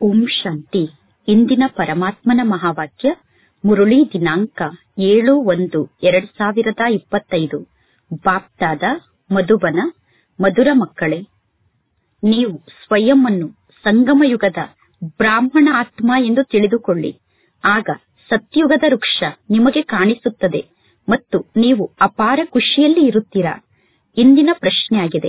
ಓಂ ಶಾಂತಿ ಇಂದಿನ ಪರಮಾತ್ಮನ ಮಹಾವಾಕ್ಯ ಮುರುಳಿ ದಿನಾಂಕ ಏಳು ಒಂದು ಎರಡ್ ಸಾವಿರದ ಇಪ್ಪತ್ತೈದು ಬಾಪ್ದಾದ ಮಧುಬನ ಮಧುರ ಮಕ್ಕಳೇ ನೀವು ಸ್ವಯಂ ಅನ್ನು ಸಂಗಮಯುಗದ ಬ್ರಾಹ್ಮಣ ಆತ್ಮ ಎಂದು ತಿಳಿದುಕೊಳ್ಳಿ ಆಗ ಸತ್ಯುಗದ ವೃಕ್ಷ ನಿಮಗೆ ಕಾಣಿಸುತ್ತದೆ ಮತ್ತು ನೀವು ಅಪಾರ ಖುಷಿಯಲ್ಲಿ ಇರುತ್ತೀರಾ ಇಂದಿನ ಪ್ರಶ್ನೆಯಾಗಿದೆ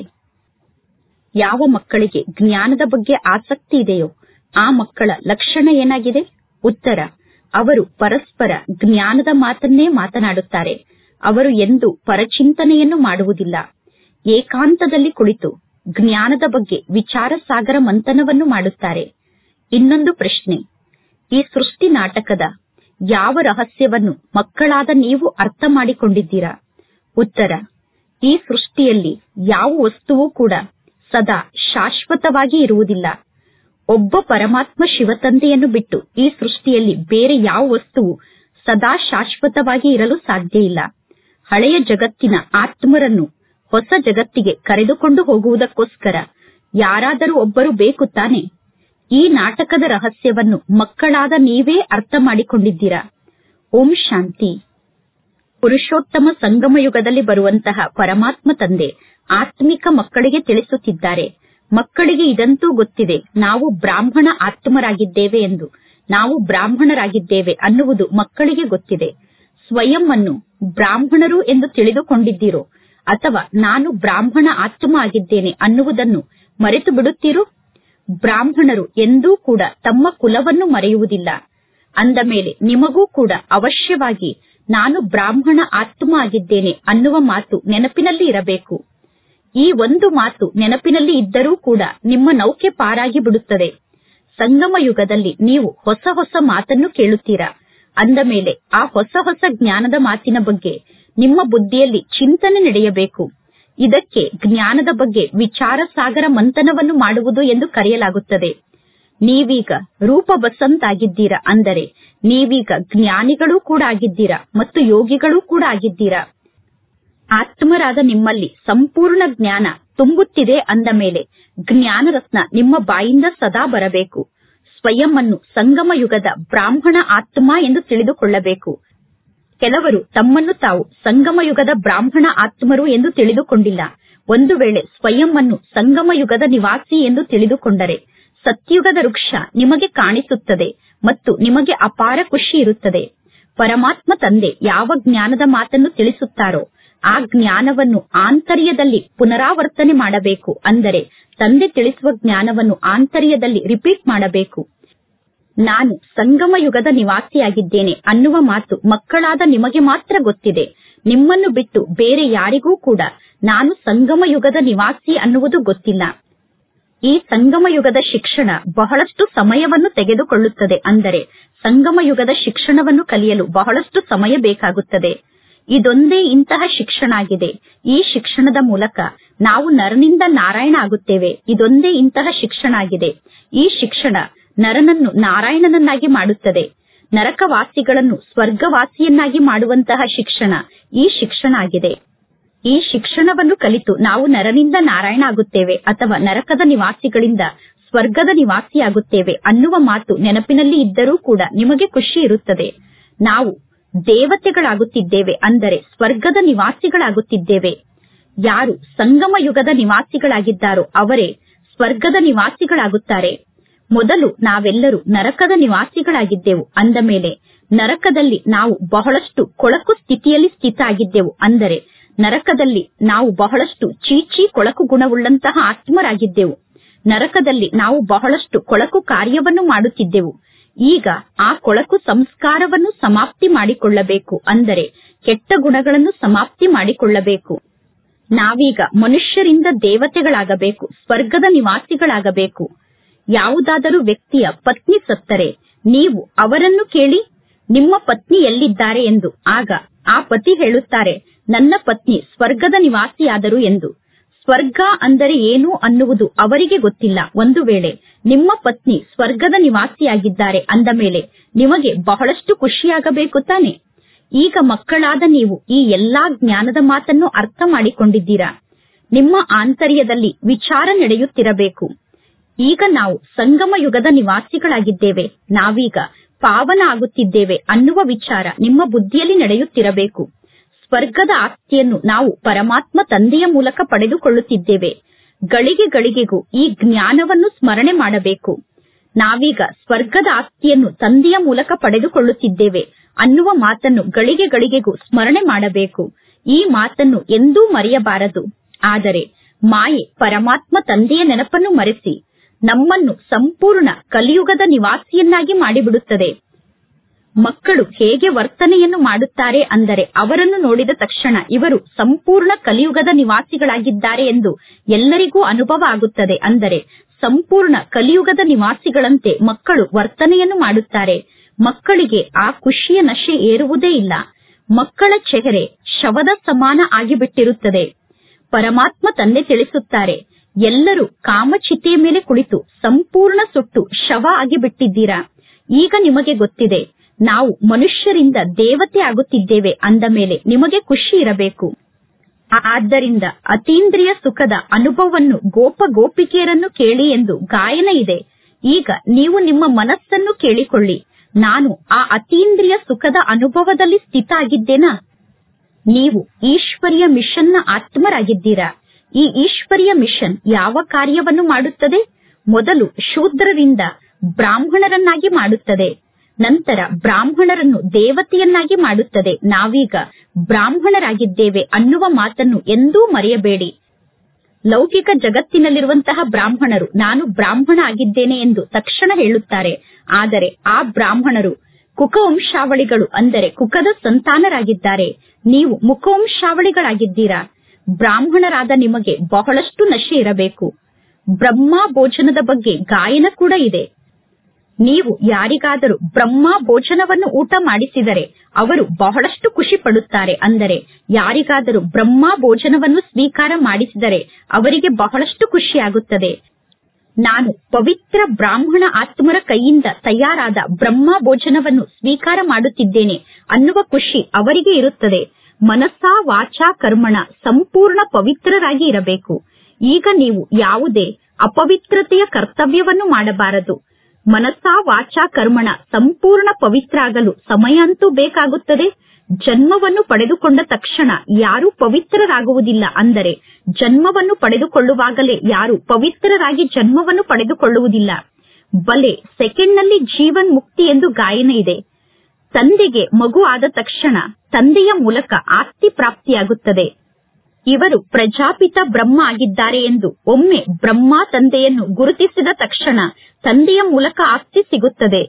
ಯಾವ ಮಕ್ಕಳಿಗೆ ಜ್ಞಾನದ ಬಗ್ಗೆ ಆಸಕ್ತಿ ಇದೆಯೋ ಆ ಮಕ್ಕಳ ಲಕ್ಷಣ ಏನಾಗಿದೆ ಉತ್ತರ ಅವರು ಪರಸ್ಪರ ಜ್ಞಾನದ ಮಾತನ್ನೇ ಮಾತನಾಡುತ್ತಾರೆ ಅವರು ಎಂದೂ ಪರಚಿಂತನೆಯನ್ನು ಮಾಡುವುದಿಲ್ಲ ಏಕಾಂತದಲ್ಲಿ ಕುಳಿತು ಜ್ಞಾನದ ಬಗ್ಗೆ ವಿಚಾರ ಸಾಗರ ಮಂಥನವನ್ನು ಮಾಡುತ್ತಾರೆ ಇನ್ನೊಂದು ಪ್ರಶ್ನೆ ಈ ಸೃಷ್ಟಿ ನಾಟಕದ ಯಾವ ರಹಸ್ಯವನ್ನು ಮಕ್ಕಳಾದ ನೀವು ಅರ್ಥ ಮಾಡಿಕೊಂಡಿದ್ದೀರಾ ಉತ್ತರ ಈ ಸೃಷ್ಟಿಯಲ್ಲಿ ಯಾವ ವಸ್ತುವು ಕೂಡ ಸದಾ ಶಾಶ್ವತವಾಗಿ ಇರುವುದಿಲ್ಲ ಒಬ್ಬ ಪರಮಾತ್ಮ ಶಿವತಂದೆಯನ್ನು ಬಿಟ್ಟು ಈ ಸೃಷ್ಟಿಯಲ್ಲಿ ಬೇರೆ ಯಾವ ವಸ್ತುವು ಸದಾ ಶಾಶ್ವತವಾಗಿ ಇರಲು ಸಾಧ್ಯ ಇಲ್ಲ ಹಳೆಯ ಜಗತ್ತಿನ ಆತ್ಮರನ್ನು ಹೊಸ ಜಗತ್ತಿಗೆ ಕರೆದುಕೊಂಡು ಹೋಗುವುದಕ್ಕೋಸ್ಕರ ಯಾರಾದರೂ ಒಬ್ಬರು ಬೇಕು ತಾನೆ ಈ ನಾಟಕದ ರಹಸ್ಯವನ್ನು ಮಕ್ಕಳಾದ ನೀವೇ ಅರ್ಥ ಮಾಡಿಕೊಂಡಿದ್ದೀರಾ ಓಂ ಶಾಂತಿ ಪುರುಷೋತ್ತಮ ಸಂಗಮ ಯುಗದಲ್ಲಿ ಬರುವಂತಹ ಪರಮಾತ್ಮ ತಂದೆ ಆತ್ಮಿಕ ಮಕ್ಕಳಿಗೆ ತಿಳಿಸುತ್ತಿದ್ದಾರೆ ಮಕ್ಕಳಿಗೆ ಇದಂತೂ ಗೊತ್ತಿದೆ ನಾವು ಬ್ರಾಹ್ಮಣ ಆತ್ಮರಾಗಿದ್ದೇವೆ ಎಂದು ನಾವು ಬ್ರಾಹ್ಮಣರಾಗಿದ್ದೇವೆ ಅನ್ನುವುದು ಮಕ್ಕಳಿಗೆ ಗೊತ್ತಿದೆ ಸ್ವಯಂ ಅನ್ನು ಬ್ರಾಹ್ಮಣರು ಎಂದು ತಿಳಿದುಕೊಂಡಿದ್ದೀರೋ ಅಥವಾ ನಾನು ಬ್ರಾಹ್ಮಣ ಆತ್ಮ ಆಗಿದ್ದೇನೆ ಅನ್ನುವುದನ್ನು ಮರೆತು ಬಿಡುತ್ತೀರೋ ಬ್ರಾಹ್ಮಣರು ಎಂದೂ ಕೂಡ ತಮ್ಮ ಕುಲವನ್ನು ಮರೆಯುವುದಿಲ್ಲ ಅಂದ ಮೇಲೆ ನಿಮಗೂ ಕೂಡ ಅವಶ್ಯವಾಗಿ ನಾನು ಬ್ರಾಹ್ಮಣ ಆತ್ಮ ಆಗಿದ್ದೇನೆ ಅನ್ನುವ ಮಾತು ನೆನಪಿನಲ್ಲಿ ಇರಬೇಕು ಈ ಒಂದು ಮಾತು ನೆನಪಿನಲ್ಲಿ ಇದ್ದರೂ ಕೂಡ ನಿಮ್ಮ ನೌಕೆ ಪಾರಾಗಿ ಬಿಡುತ್ತದೆ ಸಂಗಮ ಯುಗದಲ್ಲಿ ನೀವು ಹೊಸ ಹೊಸ ಮಾತನ್ನು ಕೇಳುತ್ತೀರಾ ಅಂದ ಮೇಲೆ ಆ ಹೊಸ ಹೊಸ ಜ್ಞಾನದ ಮಾತಿನ ಬಗ್ಗೆ ನಿಮ್ಮ ಬುದ್ಧಿಯಲ್ಲಿ ಚಿಂತನೆ ನಡೆಯಬೇಕು ಇದಕ್ಕೆ ಜ್ಞಾನದ ಬಗ್ಗೆ ವಿಚಾರ ಸಾಗರ ಮಂಥನವನ್ನು ಮಾಡುವುದು ಎಂದು ಕರೆಯಲಾಗುತ್ತದೆ ನೀವೀಗ ರೂಪ ಬಸಂತಾಗಿದ್ದೀರಾ ಅಂದರೆ ನೀವೀಗ ಜ್ಞಾನಿಗಳೂ ಕೂಡ ಆಗಿದ್ದೀರಾ ಮತ್ತು ಯೋಗಿಗಳೂ ಕೂಡ ಆಗಿದ್ದೀರಾ ಆತ್ಮರಾದ ನಿಮ್ಮಲ್ಲಿ ಸಂಪೂರ್ಣ ಜ್ಞಾನ ತುಂಬುತ್ತಿದೆ ಅಂದ ಮೇಲೆ ಜ್ಞಾನ ರತ್ನ ನಿಮ್ಮ ಬಾಯಿಂದ ಸದಾ ಬರಬೇಕು ಸ್ವಯಂ ಅನ್ನು ಸಂಗಮ ಯುಗದ ಬ್ರಾಹ್ಮಣ ಆತ್ಮ ಎಂದು ತಿಳಿದುಕೊಳ್ಳಬೇಕು ಕೆಲವರು ತಮ್ಮನ್ನು ತಾವು ಸಂಗಮ ಯುಗದ ಬ್ರಾಹ್ಮಣ ಆತ್ಮರು ಎಂದು ತಿಳಿದುಕೊಂಡಿಲ್ಲ ಒಂದು ವೇಳೆ ಸ್ವಯಂ ಅನ್ನು ಸಂಗಮ ಯುಗದ ನಿವಾಸಿ ಎಂದು ತಿಳಿದುಕೊಂಡರೆ ಸತ್ಯುಗದ ವೃಕ್ಷ ನಿಮಗೆ ಕಾಣಿಸುತ್ತದೆ ಮತ್ತು ನಿಮಗೆ ಅಪಾರ ಖುಷಿ ಇರುತ್ತದೆ ಪರಮಾತ್ಮ ತಂದೆ ಯಾವ ಜ್ಞಾನದ ಮಾತನ್ನು ತಿಳಿಸುತ್ತಾರೋ ಆ ಜ್ಞಾನವನ್ನು ಆಂತರ್ಯದಲ್ಲಿ ಪುನರಾವರ್ತನೆ ಮಾಡಬೇಕು ಅಂದರೆ ತಂದೆ ತಿಳಿಸುವ ಜ್ಞಾನವನ್ನು ಆಂತರ್ಯದಲ್ಲಿ ರಿಪೀಟ್ ಮಾಡಬೇಕು ನಾನು ಸಂಗಮ ಯುಗದ ನಿವಾಸಿಯಾಗಿದ್ದೇನೆ ಅನ್ನುವ ಮಾತು ಮಕ್ಕಳಾದ ನಿಮಗೆ ಮಾತ್ರ ಗೊತ್ತಿದೆ ನಿಮ್ಮನ್ನು ಬಿಟ್ಟು ಬೇರೆ ಯಾರಿಗೂ ಕೂಡ ನಾನು ಸಂಗಮ ಯುಗದ ನಿವಾಸಿ ಅನ್ನುವುದು ಗೊತ್ತಿಲ್ಲ ಈ ಸಂಗಮ ಯುಗದ ಶಿಕ್ಷಣ ಬಹಳಷ್ಟು ಸಮಯವನ್ನು ತೆಗೆದುಕೊಳ್ಳುತ್ತದೆ ಅಂದರೆ ಸಂಗಮ ಯುಗದ ಶಿಕ್ಷಣವನ್ನು ಕಲಿಯಲು ಬಹಳಷ್ಟು ಸಮಯ ಬೇಕಾಗುತ್ತದೆ ಇದೊಂದೇ ಇಂತಹ ಶಿಕ್ಷಣ ಆಗಿದೆ ಈ ಶಿಕ್ಷಣದ ಮೂಲಕ ನಾವು ನರನಿಂದ ನಾರಾಯಣ ಆಗುತ್ತೇವೆ ಇದೊಂದೇ ಇಂತಹ ಶಿಕ್ಷಣ ಆಗಿದೆ ಈ ಶಿಕ್ಷಣ ನರನನ್ನು ನಾರಾಯಣನನ್ನಾಗಿ ಮಾಡುತ್ತದೆ ನರಕವಾಸಿಗಳನ್ನು ಸ್ವರ್ಗವಾಸಿಯನ್ನಾಗಿ ಮಾಡುವಂತಹ ಶಿಕ್ಷಣ ಈ ಶಿಕ್ಷಣ ಆಗಿದೆ ಈ ಶಿಕ್ಷಣವನ್ನು ಕಲಿತು ನಾವು ನರನಿಂದ ನಾರಾಯಣ ಆಗುತ್ತೇವೆ ಅಥವಾ ನರಕದ ನಿವಾಸಿಗಳಿಂದ ಸ್ವರ್ಗದ ನಿವಾಸಿಯಾಗುತ್ತೇವೆ ಅನ್ನುವ ಮಾತು ನೆನಪಿನಲ್ಲಿ ಇದ್ದರೂ ಕೂಡ ನಿಮಗೆ ಖುಷಿ ಇರುತ್ತದೆ ನಾವು ದೇವತೆಗಳಾಗುತ್ತಿದ್ದೇವೆ ಅಂದರೆ ಸ್ವರ್ಗದ ನಿವಾಸಿಗಳಾಗುತ್ತಿದ್ದೇವೆ ಯಾರು ಸಂಗಮ ಯುಗದ ನಿವಾಸಿಗಳಾಗಿದ್ದಾರೋ ಅವರೇ ಸ್ವರ್ಗದ ನಿವಾಸಿಗಳಾಗುತ್ತಾರೆ ಮೊದಲು ನಾವೆಲ್ಲರೂ ನರಕದ ನಿವಾಸಿಗಳಾಗಿದ್ದೆವು ಅಂದ ಮೇಲೆ ನರಕದಲ್ಲಿ ನಾವು ಬಹಳಷ್ಟು ಕೊಳಕು ಸ್ಥಿತಿಯಲ್ಲಿ ಸ್ಥಿತ ಆಗಿದ್ದೆವು ಅಂದರೆ ನರಕದಲ್ಲಿ ನಾವು ಬಹಳಷ್ಟು ಚೀಚಿ ಕೊಳಕು ಗುಣವುಳ್ಳಂತಹ ಆತ್ಮರಾಗಿದ್ದೆವು ನರಕದಲ್ಲಿ ನಾವು ಬಹಳಷ್ಟು ಕೊಳಕು ಕಾರ್ಯವನ್ನು ಮಾಡುತ್ತಿದ್ದೆವು ಈಗ ಆ ಕೊಳಕು ಸಂಸ್ಕಾರವನ್ನು ಸಮಾಪ್ತಿ ಮಾಡಿಕೊಳ್ಳಬೇಕು ಅಂದರೆ ಕೆಟ್ಟ ಗುಣಗಳನ್ನು ಸಮಾಪ್ತಿ ಮಾಡಿಕೊಳ್ಳಬೇಕು ನಾವೀಗ ಮನುಷ್ಯರಿಂದ ದೇವತೆಗಳಾಗಬೇಕು ಸ್ವರ್ಗದ ನಿವಾಸಿಗಳಾಗಬೇಕು ಯಾವುದಾದರೂ ವ್ಯಕ್ತಿಯ ಪತ್ನಿ ಸತ್ತರೆ ನೀವು ಅವರನ್ನು ಕೇಳಿ ನಿಮ್ಮ ಪತ್ನಿ ಎಲ್ಲಿದ್ದಾರೆ ಎಂದು ಆಗ ಆ ಪತಿ ಹೇಳುತ್ತಾರೆ ನನ್ನ ಪತ್ನಿ ಸ್ವರ್ಗದ ನಿವಾಸಿಯಾದರು ಎಂದು ಸ್ವರ್ಗ ಅಂದರೆ ಏನು ಅನ್ನುವುದು ಅವರಿಗೆ ಗೊತ್ತಿಲ್ಲ ಒಂದು ವೇಳೆ ನಿಮ್ಮ ಪತ್ನಿ ಸ್ವರ್ಗದ ನಿವಾಸಿಯಾಗಿದ್ದಾರೆ ಅಂದ ಮೇಲೆ ನಿಮಗೆ ಬಹಳಷ್ಟು ಖುಷಿಯಾಗಬೇಕು ತಾನೆ ಈಗ ಮಕ್ಕಳಾದ ನೀವು ಈ ಎಲ್ಲಾ ಜ್ಞಾನದ ಮಾತನ್ನು ಅರ್ಥ ಮಾಡಿಕೊಂಡಿದ್ದೀರಾ ನಿಮ್ಮ ಆಂತರ್ಯದಲ್ಲಿ ವಿಚಾರ ನಡೆಯುತ್ತಿರಬೇಕು ಈಗ ನಾವು ಸಂಗಮ ಯುಗದ ನಿವಾಸಿಗಳಾಗಿದ್ದೇವೆ ನಾವೀಗ ಪಾವನ ಆಗುತ್ತಿದ್ದೇವೆ ಅನ್ನುವ ವಿಚಾರ ನಿಮ್ಮ ಬುದ್ಧಿಯಲ್ಲಿ ನಡೆಯುತ್ತಿರಬೇಕು ಸ್ವರ್ಗದ ಆಸ್ತಿಯನ್ನು ನಾವು ಪರಮಾತ್ಮ ತಂದೆಯ ಮೂಲಕ ಪಡೆದುಕೊಳ್ಳುತ್ತಿದ್ದೇವೆ ಗಳಿಗೆ ಗಳಿಗೆಗೂ ಈ ಜ್ಞಾನವನ್ನು ಸ್ಮರಣೆ ಮಾಡಬೇಕು ನಾವೀಗ ಸ್ವರ್ಗದ ಆಸ್ತಿಯನ್ನು ತಂದೆಯ ಮೂಲಕ ಪಡೆದುಕೊಳ್ಳುತ್ತಿದ್ದೇವೆ ಅನ್ನುವ ಮಾತನ್ನು ಗಳಿಗೆ ಗಳಿಗೆಗೂ ಸ್ಮರಣೆ ಮಾಡಬೇಕು ಈ ಮಾತನ್ನು ಎಂದೂ ಮರೆಯಬಾರದು ಆದರೆ ಮಾಯೆ ಪರಮಾತ್ಮ ತಂದೆಯ ನೆನಪನ್ನು ಮರೆಸಿ ನಮ್ಮನ್ನು ಸಂಪೂರ್ಣ ಕಲಿಯುಗದ ನಿವಾಸಿಯನ್ನಾಗಿ ಮಾಡಿಬಿಡುತ್ತದೆ ಮಕ್ಕಳು ಹೇಗೆ ವರ್ತನೆಯನ್ನು ಮಾಡುತ್ತಾರೆ ಅಂದರೆ ಅವರನ್ನು ನೋಡಿದ ತಕ್ಷಣ ಇವರು ಸಂಪೂರ್ಣ ಕಲಿಯುಗದ ನಿವಾಸಿಗಳಾಗಿದ್ದಾರೆ ಎಂದು ಎಲ್ಲರಿಗೂ ಅನುಭವ ಆಗುತ್ತದೆ ಅಂದರೆ ಸಂಪೂರ್ಣ ಕಲಿಯುಗದ ನಿವಾಸಿಗಳಂತೆ ಮಕ್ಕಳು ವರ್ತನೆಯನ್ನು ಮಾಡುತ್ತಾರೆ ಮಕ್ಕಳಿಗೆ ಆ ಖುಷಿಯ ನಶೆ ಏರುವುದೇ ಇಲ್ಲ ಮಕ್ಕಳ ಚೆಹರೆ ಶವದ ಸಮಾನ ಆಗಿಬಿಟ್ಟಿರುತ್ತದೆ ಪರಮಾತ್ಮ ತಂದೆ ತಿಳಿಸುತ್ತಾರೆ ಎಲ್ಲರೂ ಕಾಮಚಿತೆಯ ಮೇಲೆ ಕುಳಿತು ಸಂಪೂರ್ಣ ಸುಟ್ಟು ಶವ ಆಗಿಬಿಟ್ಟಿದ್ದೀರಾ ಈಗ ನಿಮಗೆ ಗೊತ್ತಿದೆ ನಾವು ಮನುಷ್ಯರಿಂದ ದೇವತೆ ಆಗುತ್ತಿದ್ದೇವೆ ಅಂದ ಮೇಲೆ ನಿಮಗೆ ಖುಷಿ ಇರಬೇಕು ಆದ್ದರಿಂದ ಅತೀಂದ್ರಿಯ ಸುಖದ ಅನುಭವವನ್ನು ಗೋಪ ಗೋಪಿಕೆಯರನ್ನು ಕೇಳಿ ಎಂದು ಗಾಯನ ಇದೆ ಈಗ ನೀವು ನಿಮ್ಮ ಮನಸ್ಸನ್ನು ಕೇಳಿಕೊಳ್ಳಿ ನಾನು ಆ ಅತೀಂದ್ರಿಯ ಸುಖದ ಅನುಭವದಲ್ಲಿ ಸ್ಥಿತ ಆಗಿದ್ದೇನಾ ನೀವು ಈಶ್ವರಿಯ ಮಿಷನ್ನ ಆತ್ಮರಾಗಿದ್ದೀರಾ ಈ ಈಶ್ವರಿಯ ಮಿಷನ್ ಯಾವ ಕಾರ್ಯವನ್ನು ಮಾಡುತ್ತದೆ ಮೊದಲು ಶೂದ್ರರಿಂದ ಬ್ರಾಹ್ಮಣರನ್ನಾಗಿ ಮಾಡುತ್ತದೆ ನಂತರ ಬ್ರಾಹ್ಮಣರನ್ನು ದೇವತೆಯನ್ನಾಗಿ ಮಾಡುತ್ತದೆ ನಾವೀಗ ಬ್ರಾಹ್ಮಣರಾಗಿದ್ದೇವೆ ಅನ್ನುವ ಮಾತನ್ನು ಎಂದೂ ಮರೆಯಬೇಡಿ ಲೌಕಿಕ ಜಗತ್ತಿನಲ್ಲಿರುವಂತಹ ಬ್ರಾಹ್ಮಣರು ನಾನು ಬ್ರಾಹ್ಮಣ ಆಗಿದ್ದೇನೆ ಎಂದು ತಕ್ಷಣ ಹೇಳುತ್ತಾರೆ ಆದರೆ ಆ ಬ್ರಾಹ್ಮಣರು ಕುಕವಂಶಾವಳಿಗಳು ಅಂದರೆ ಕುಕದ ಸಂತಾನರಾಗಿದ್ದಾರೆ ನೀವು ಮುಖವಂಶಾವಳಿಗಳಾಗಿದ್ದೀರಾ ಬ್ರಾಹ್ಮಣರಾದ ನಿಮಗೆ ಬಹಳಷ್ಟು ನಶೆ ಇರಬೇಕು ಬ್ರಹ್ಮ ಭೋಜನದ ಬಗ್ಗೆ ಗಾಯನ ಕೂಡ ಇದೆ ನೀವು ಯಾರಿಗಾದರೂ ಬ್ರಹ್ಮ ಭೋಜನವನ್ನು ಊಟ ಮಾಡಿಸಿದರೆ ಅವರು ಬಹಳಷ್ಟು ಖುಷಿ ಪಡುತ್ತಾರೆ ಅಂದರೆ ಯಾರಿಗಾದರೂ ಬ್ರಹ್ಮ ಭೋಜನವನ್ನು ಸ್ವೀಕಾರ ಮಾಡಿಸಿದರೆ ಅವರಿಗೆ ಬಹಳಷ್ಟು ಖುಷಿಯಾಗುತ್ತದೆ ನಾನು ಪವಿತ್ರ ಬ್ರಾಹ್ಮಣ ಆತ್ಮರ ಕೈಯಿಂದ ತಯಾರಾದ ಬ್ರಹ್ಮ ಭೋಜನವನ್ನು ಸ್ವೀಕಾರ ಮಾಡುತ್ತಿದ್ದೇನೆ ಅನ್ನುವ ಖುಷಿ ಅವರಿಗೆ ಇರುತ್ತದೆ ಮನಸ್ಸಾ ವಾಚಾ ಕರ್ಮಣ ಸಂಪೂರ್ಣ ಪವಿತ್ರರಾಗಿ ಇರಬೇಕು ಈಗ ನೀವು ಯಾವುದೇ ಅಪವಿತ್ರತೆಯ ಕರ್ತವ್ಯವನ್ನು ಮಾಡಬಾರದು ಮನಸ್ಸಾ ವಾಚಾ ಕರ್ಮಣ ಸಂಪೂರ್ಣ ಪವಿತ್ರ ಆಗಲು ಸಮಯ ಅಂತೂ ಬೇಕಾಗುತ್ತದೆ ಜನ್ಮವನ್ನು ಪಡೆದುಕೊಂಡ ತಕ್ಷಣ ಯಾರೂ ಪವಿತ್ರರಾಗುವುದಿಲ್ಲ ಅಂದರೆ ಜನ್ಮವನ್ನು ಪಡೆದುಕೊಳ್ಳುವಾಗಲೇ ಯಾರು ಪವಿತ್ರರಾಗಿ ಜನ್ಮವನ್ನು ಪಡೆದುಕೊಳ್ಳುವುದಿಲ್ಲ ಬಲೆ ಸೆಕೆಂಡ್ನಲ್ಲಿ ಜೀವನ್ ಮುಕ್ತಿ ಎಂದು ಗಾಯನ ಇದೆ ತಂದೆಗೆ ಮಗು ಆದ ತಕ್ಷಣ ತಂದೆಯ ಮೂಲಕ ಆಸ್ತಿ ಪ್ರಾಪ್ತಿಯಾಗುತ್ತದೆ ಇವರು ಪ್ರಜಾಪಿತ ಬ್ರಹ್ಮ ಆಗಿದ್ದಾರೆ ಎಂದು ಒಮ್ಮೆ ಬ್ರಹ್ಮ ತಂದೆಯನ್ನು ಗುರುತಿಸಿದ ತಕ್ಷಣ ತಂದೆಯ ಮೂಲಕ ಆಸ್ತಿ ಸಿಗುತ್ತದೆ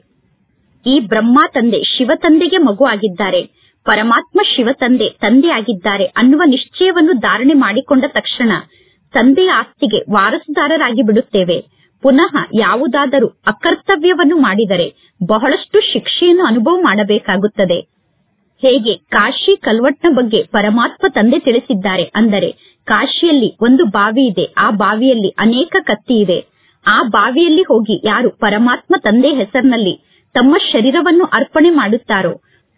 ಈ ಬ್ರಹ್ಮ ತಂದೆ ಶಿವ ತಂದೆಗೆ ಮಗು ಆಗಿದ್ದಾರೆ ಪರಮಾತ್ಮ ಶಿವ ತಂದೆ ತಂದೆ ಆಗಿದ್ದಾರೆ ಅನ್ನುವ ನಿಶ್ಚಯವನ್ನು ಧಾರಣೆ ಮಾಡಿಕೊಂಡ ತಕ್ಷಣ ತಂದೆಯ ಆಸ್ತಿಗೆ ವಾರಸುದಾರರಾಗಿ ಬಿಡುತ್ತೇವೆ ಪುನಃ ಯಾವುದಾದರೂ ಅಕರ್ತವ್ಯವನ್ನು ಮಾಡಿದರೆ ಬಹಳಷ್ಟು ಶಿಕ್ಷೆಯನ್ನು ಅನುಭವ ಮಾಡಬೇಕಾಗುತ್ತದೆ ಹೇಗೆ ಕಾಶಿ ಕಲ್ವಟ್ನ ಬಗ್ಗೆ ಪರಮಾತ್ಮ ತಂದೆ ತಿಳಿಸಿದ್ದಾರೆ ಅಂದರೆ ಕಾಶಿಯಲ್ಲಿ ಒಂದು ಬಾವಿ ಇದೆ ಆ ಬಾವಿಯಲ್ಲಿ ಅನೇಕ ಕತ್ತಿ ಇದೆ ಆ ಬಾವಿಯಲ್ಲಿ ಹೋಗಿ ಯಾರು ಪರಮಾತ್ಮ ತಂದೆ ಹೆಸರಿನಲ್ಲಿ ತಮ್ಮ ಶರೀರವನ್ನು ಅರ್ಪಣೆ ಮಾಡುತ್ತಾರೋ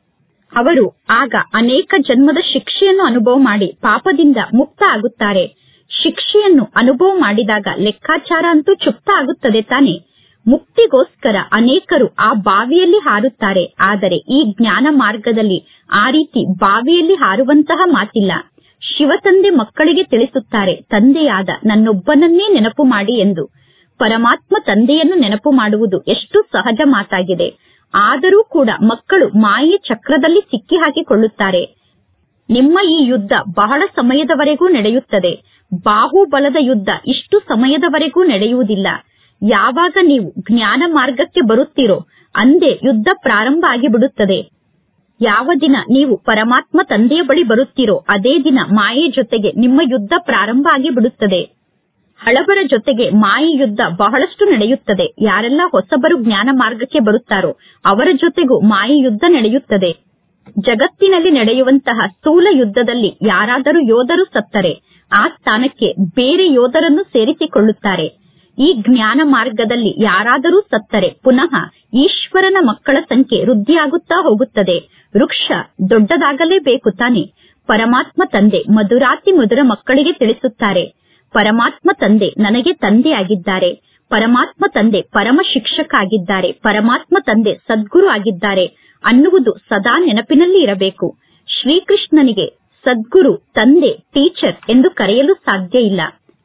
ಅವರು ಆಗ ಅನೇಕ ಜನ್ಮದ ಶಿಕ್ಷೆಯನ್ನು ಅನುಭವ ಮಾಡಿ ಪಾಪದಿಂದ ಮುಕ್ತ ಆಗುತ್ತಾರೆ ಶಿಕ್ಷೆಯನ್ನು ಅನುಭವ ಮಾಡಿದಾಗ ಲೆಕ್ಕಾಚಾರ ಅಂತೂ ಚುಪ್ತ ಆಗುತ್ತದೆ ತಾನೆ ಮುಕ್ತಿಗೋಸ್ಕರ ಅನೇಕರು ಆ ಬಾವಿಯಲ್ಲಿ ಹಾರುತ್ತಾರೆ ಆದರೆ ಈ ಜ್ಞಾನ ಮಾರ್ಗದಲ್ಲಿ ಆ ರೀತಿ ಬಾವಿಯಲ್ಲಿ ಹಾರುವಂತಹ ಮಾತಿಲ್ಲ ಶಿವತಂದೆ ಮಕ್ಕಳಿಗೆ ತಿಳಿಸುತ್ತಾರೆ ತಂದೆಯಾದ ನನ್ನೊಬ್ಬನನ್ನೇ ನೆನಪು ಮಾಡಿ ಎಂದು ಪರಮಾತ್ಮ ತಂದೆಯನ್ನು ನೆನಪು ಮಾಡುವುದು ಎಷ್ಟು ಸಹಜ ಮಾತಾಗಿದೆ ಆದರೂ ಕೂಡ ಮಕ್ಕಳು ಮಾಯೆ ಚಕ್ರದಲ್ಲಿ ಸಿಕ್ಕಿ ಹಾಕಿಕೊಳ್ಳುತ್ತಾರೆ ನಿಮ್ಮ ಈ ಯುದ್ಧ ಬಹಳ ಸಮಯದವರೆಗೂ ನಡೆಯುತ್ತದೆ ಬಾಹುಬಲದ ಯುದ್ಧ ಇಷ್ಟು ಸಮಯದವರೆಗೂ ನಡೆಯುವುದಿಲ್ಲ ಯಾವಾಗ ನೀವು ಜ್ಞಾನ ಮಾರ್ಗಕ್ಕೆ ಬರುತ್ತೀರೋ ಅಂದೇ ಯುದ್ಧ ಪ್ರಾರಂಭ ಆಗಿಬಿಡುತ್ತದೆ ಯಾವ ದಿನ ನೀವು ಪರಮಾತ್ಮ ತಂದೆಯ ಬಳಿ ಬರುತ್ತೀರೋ ಅದೇ ದಿನ ಮಾಯೆ ಜೊತೆಗೆ ನಿಮ್ಮ ಯುದ್ಧ ಪ್ರಾರಂಭ ಆಗಿ ಬಿಡುತ್ತದೆ ಹಳಬರ ಜೊತೆಗೆ ಮಾಯೆ ಯುದ್ಧ ಬಹಳಷ್ಟು ನಡೆಯುತ್ತದೆ ಯಾರೆಲ್ಲ ಹೊಸಬರು ಜ್ಞಾನ ಮಾರ್ಗಕ್ಕೆ ಬರುತ್ತಾರೋ ಅವರ ಜೊತೆಗೂ ಮಾಯೆ ಯುದ್ಧ ನಡೆಯುತ್ತದೆ ಜಗತ್ತಿನಲ್ಲಿ ನಡೆಯುವಂತಹ ಸ್ಥೂಲ ಯುದ್ಧದಲ್ಲಿ ಯಾರಾದರೂ ಯೋಧರು ಸತ್ತರೆ ಆ ಸ್ಥಾನಕ್ಕೆ ಬೇರೆ ಯೋಧರನ್ನು ಸೇರಿಸಿಕೊಳ್ಳುತ್ತಾರೆ ಈ ಜ್ಞಾನ ಮಾರ್ಗದಲ್ಲಿ ಯಾರಾದರೂ ಸತ್ತರೆ ಪುನಃ ಈಶ್ವರನ ಮಕ್ಕಳ ಸಂಖ್ಯೆ ವೃದ್ಧಿಯಾಗುತ್ತಾ ಹೋಗುತ್ತದೆ ವೃಕ್ಷ ದೊಡ್ಡದಾಗಲೇಬೇಕು ತಾನೆ ಪರಮಾತ್ಮ ತಂದೆ ಮಧುರಾತಿ ಮಧುರ ಮಕ್ಕಳಿಗೆ ತಿಳಿಸುತ್ತಾರೆ ಪರಮಾತ್ಮ ತಂದೆ ನನಗೆ ತಂದೆಯಾಗಿದ್ದಾರೆ ಪರಮಾತ್ಮ ತಂದೆ ಪರಮ ಶಿಕ್ಷಕ ಆಗಿದ್ದಾರೆ ಪರಮಾತ್ಮ ತಂದೆ ಸದ್ಗುರು ಆಗಿದ್ದಾರೆ ಅನ್ನುವುದು ಸದಾ ನೆನಪಿನಲ್ಲಿ ಇರಬೇಕು ಶ್ರೀಕೃಷ್ಣನಿಗೆ ಸದ್ಗುರು ತಂದೆ ಟೀಚರ್ ಎಂದು ಕರೆಯಲು ಸಾಧ್ಯ ಇಲ್ಲ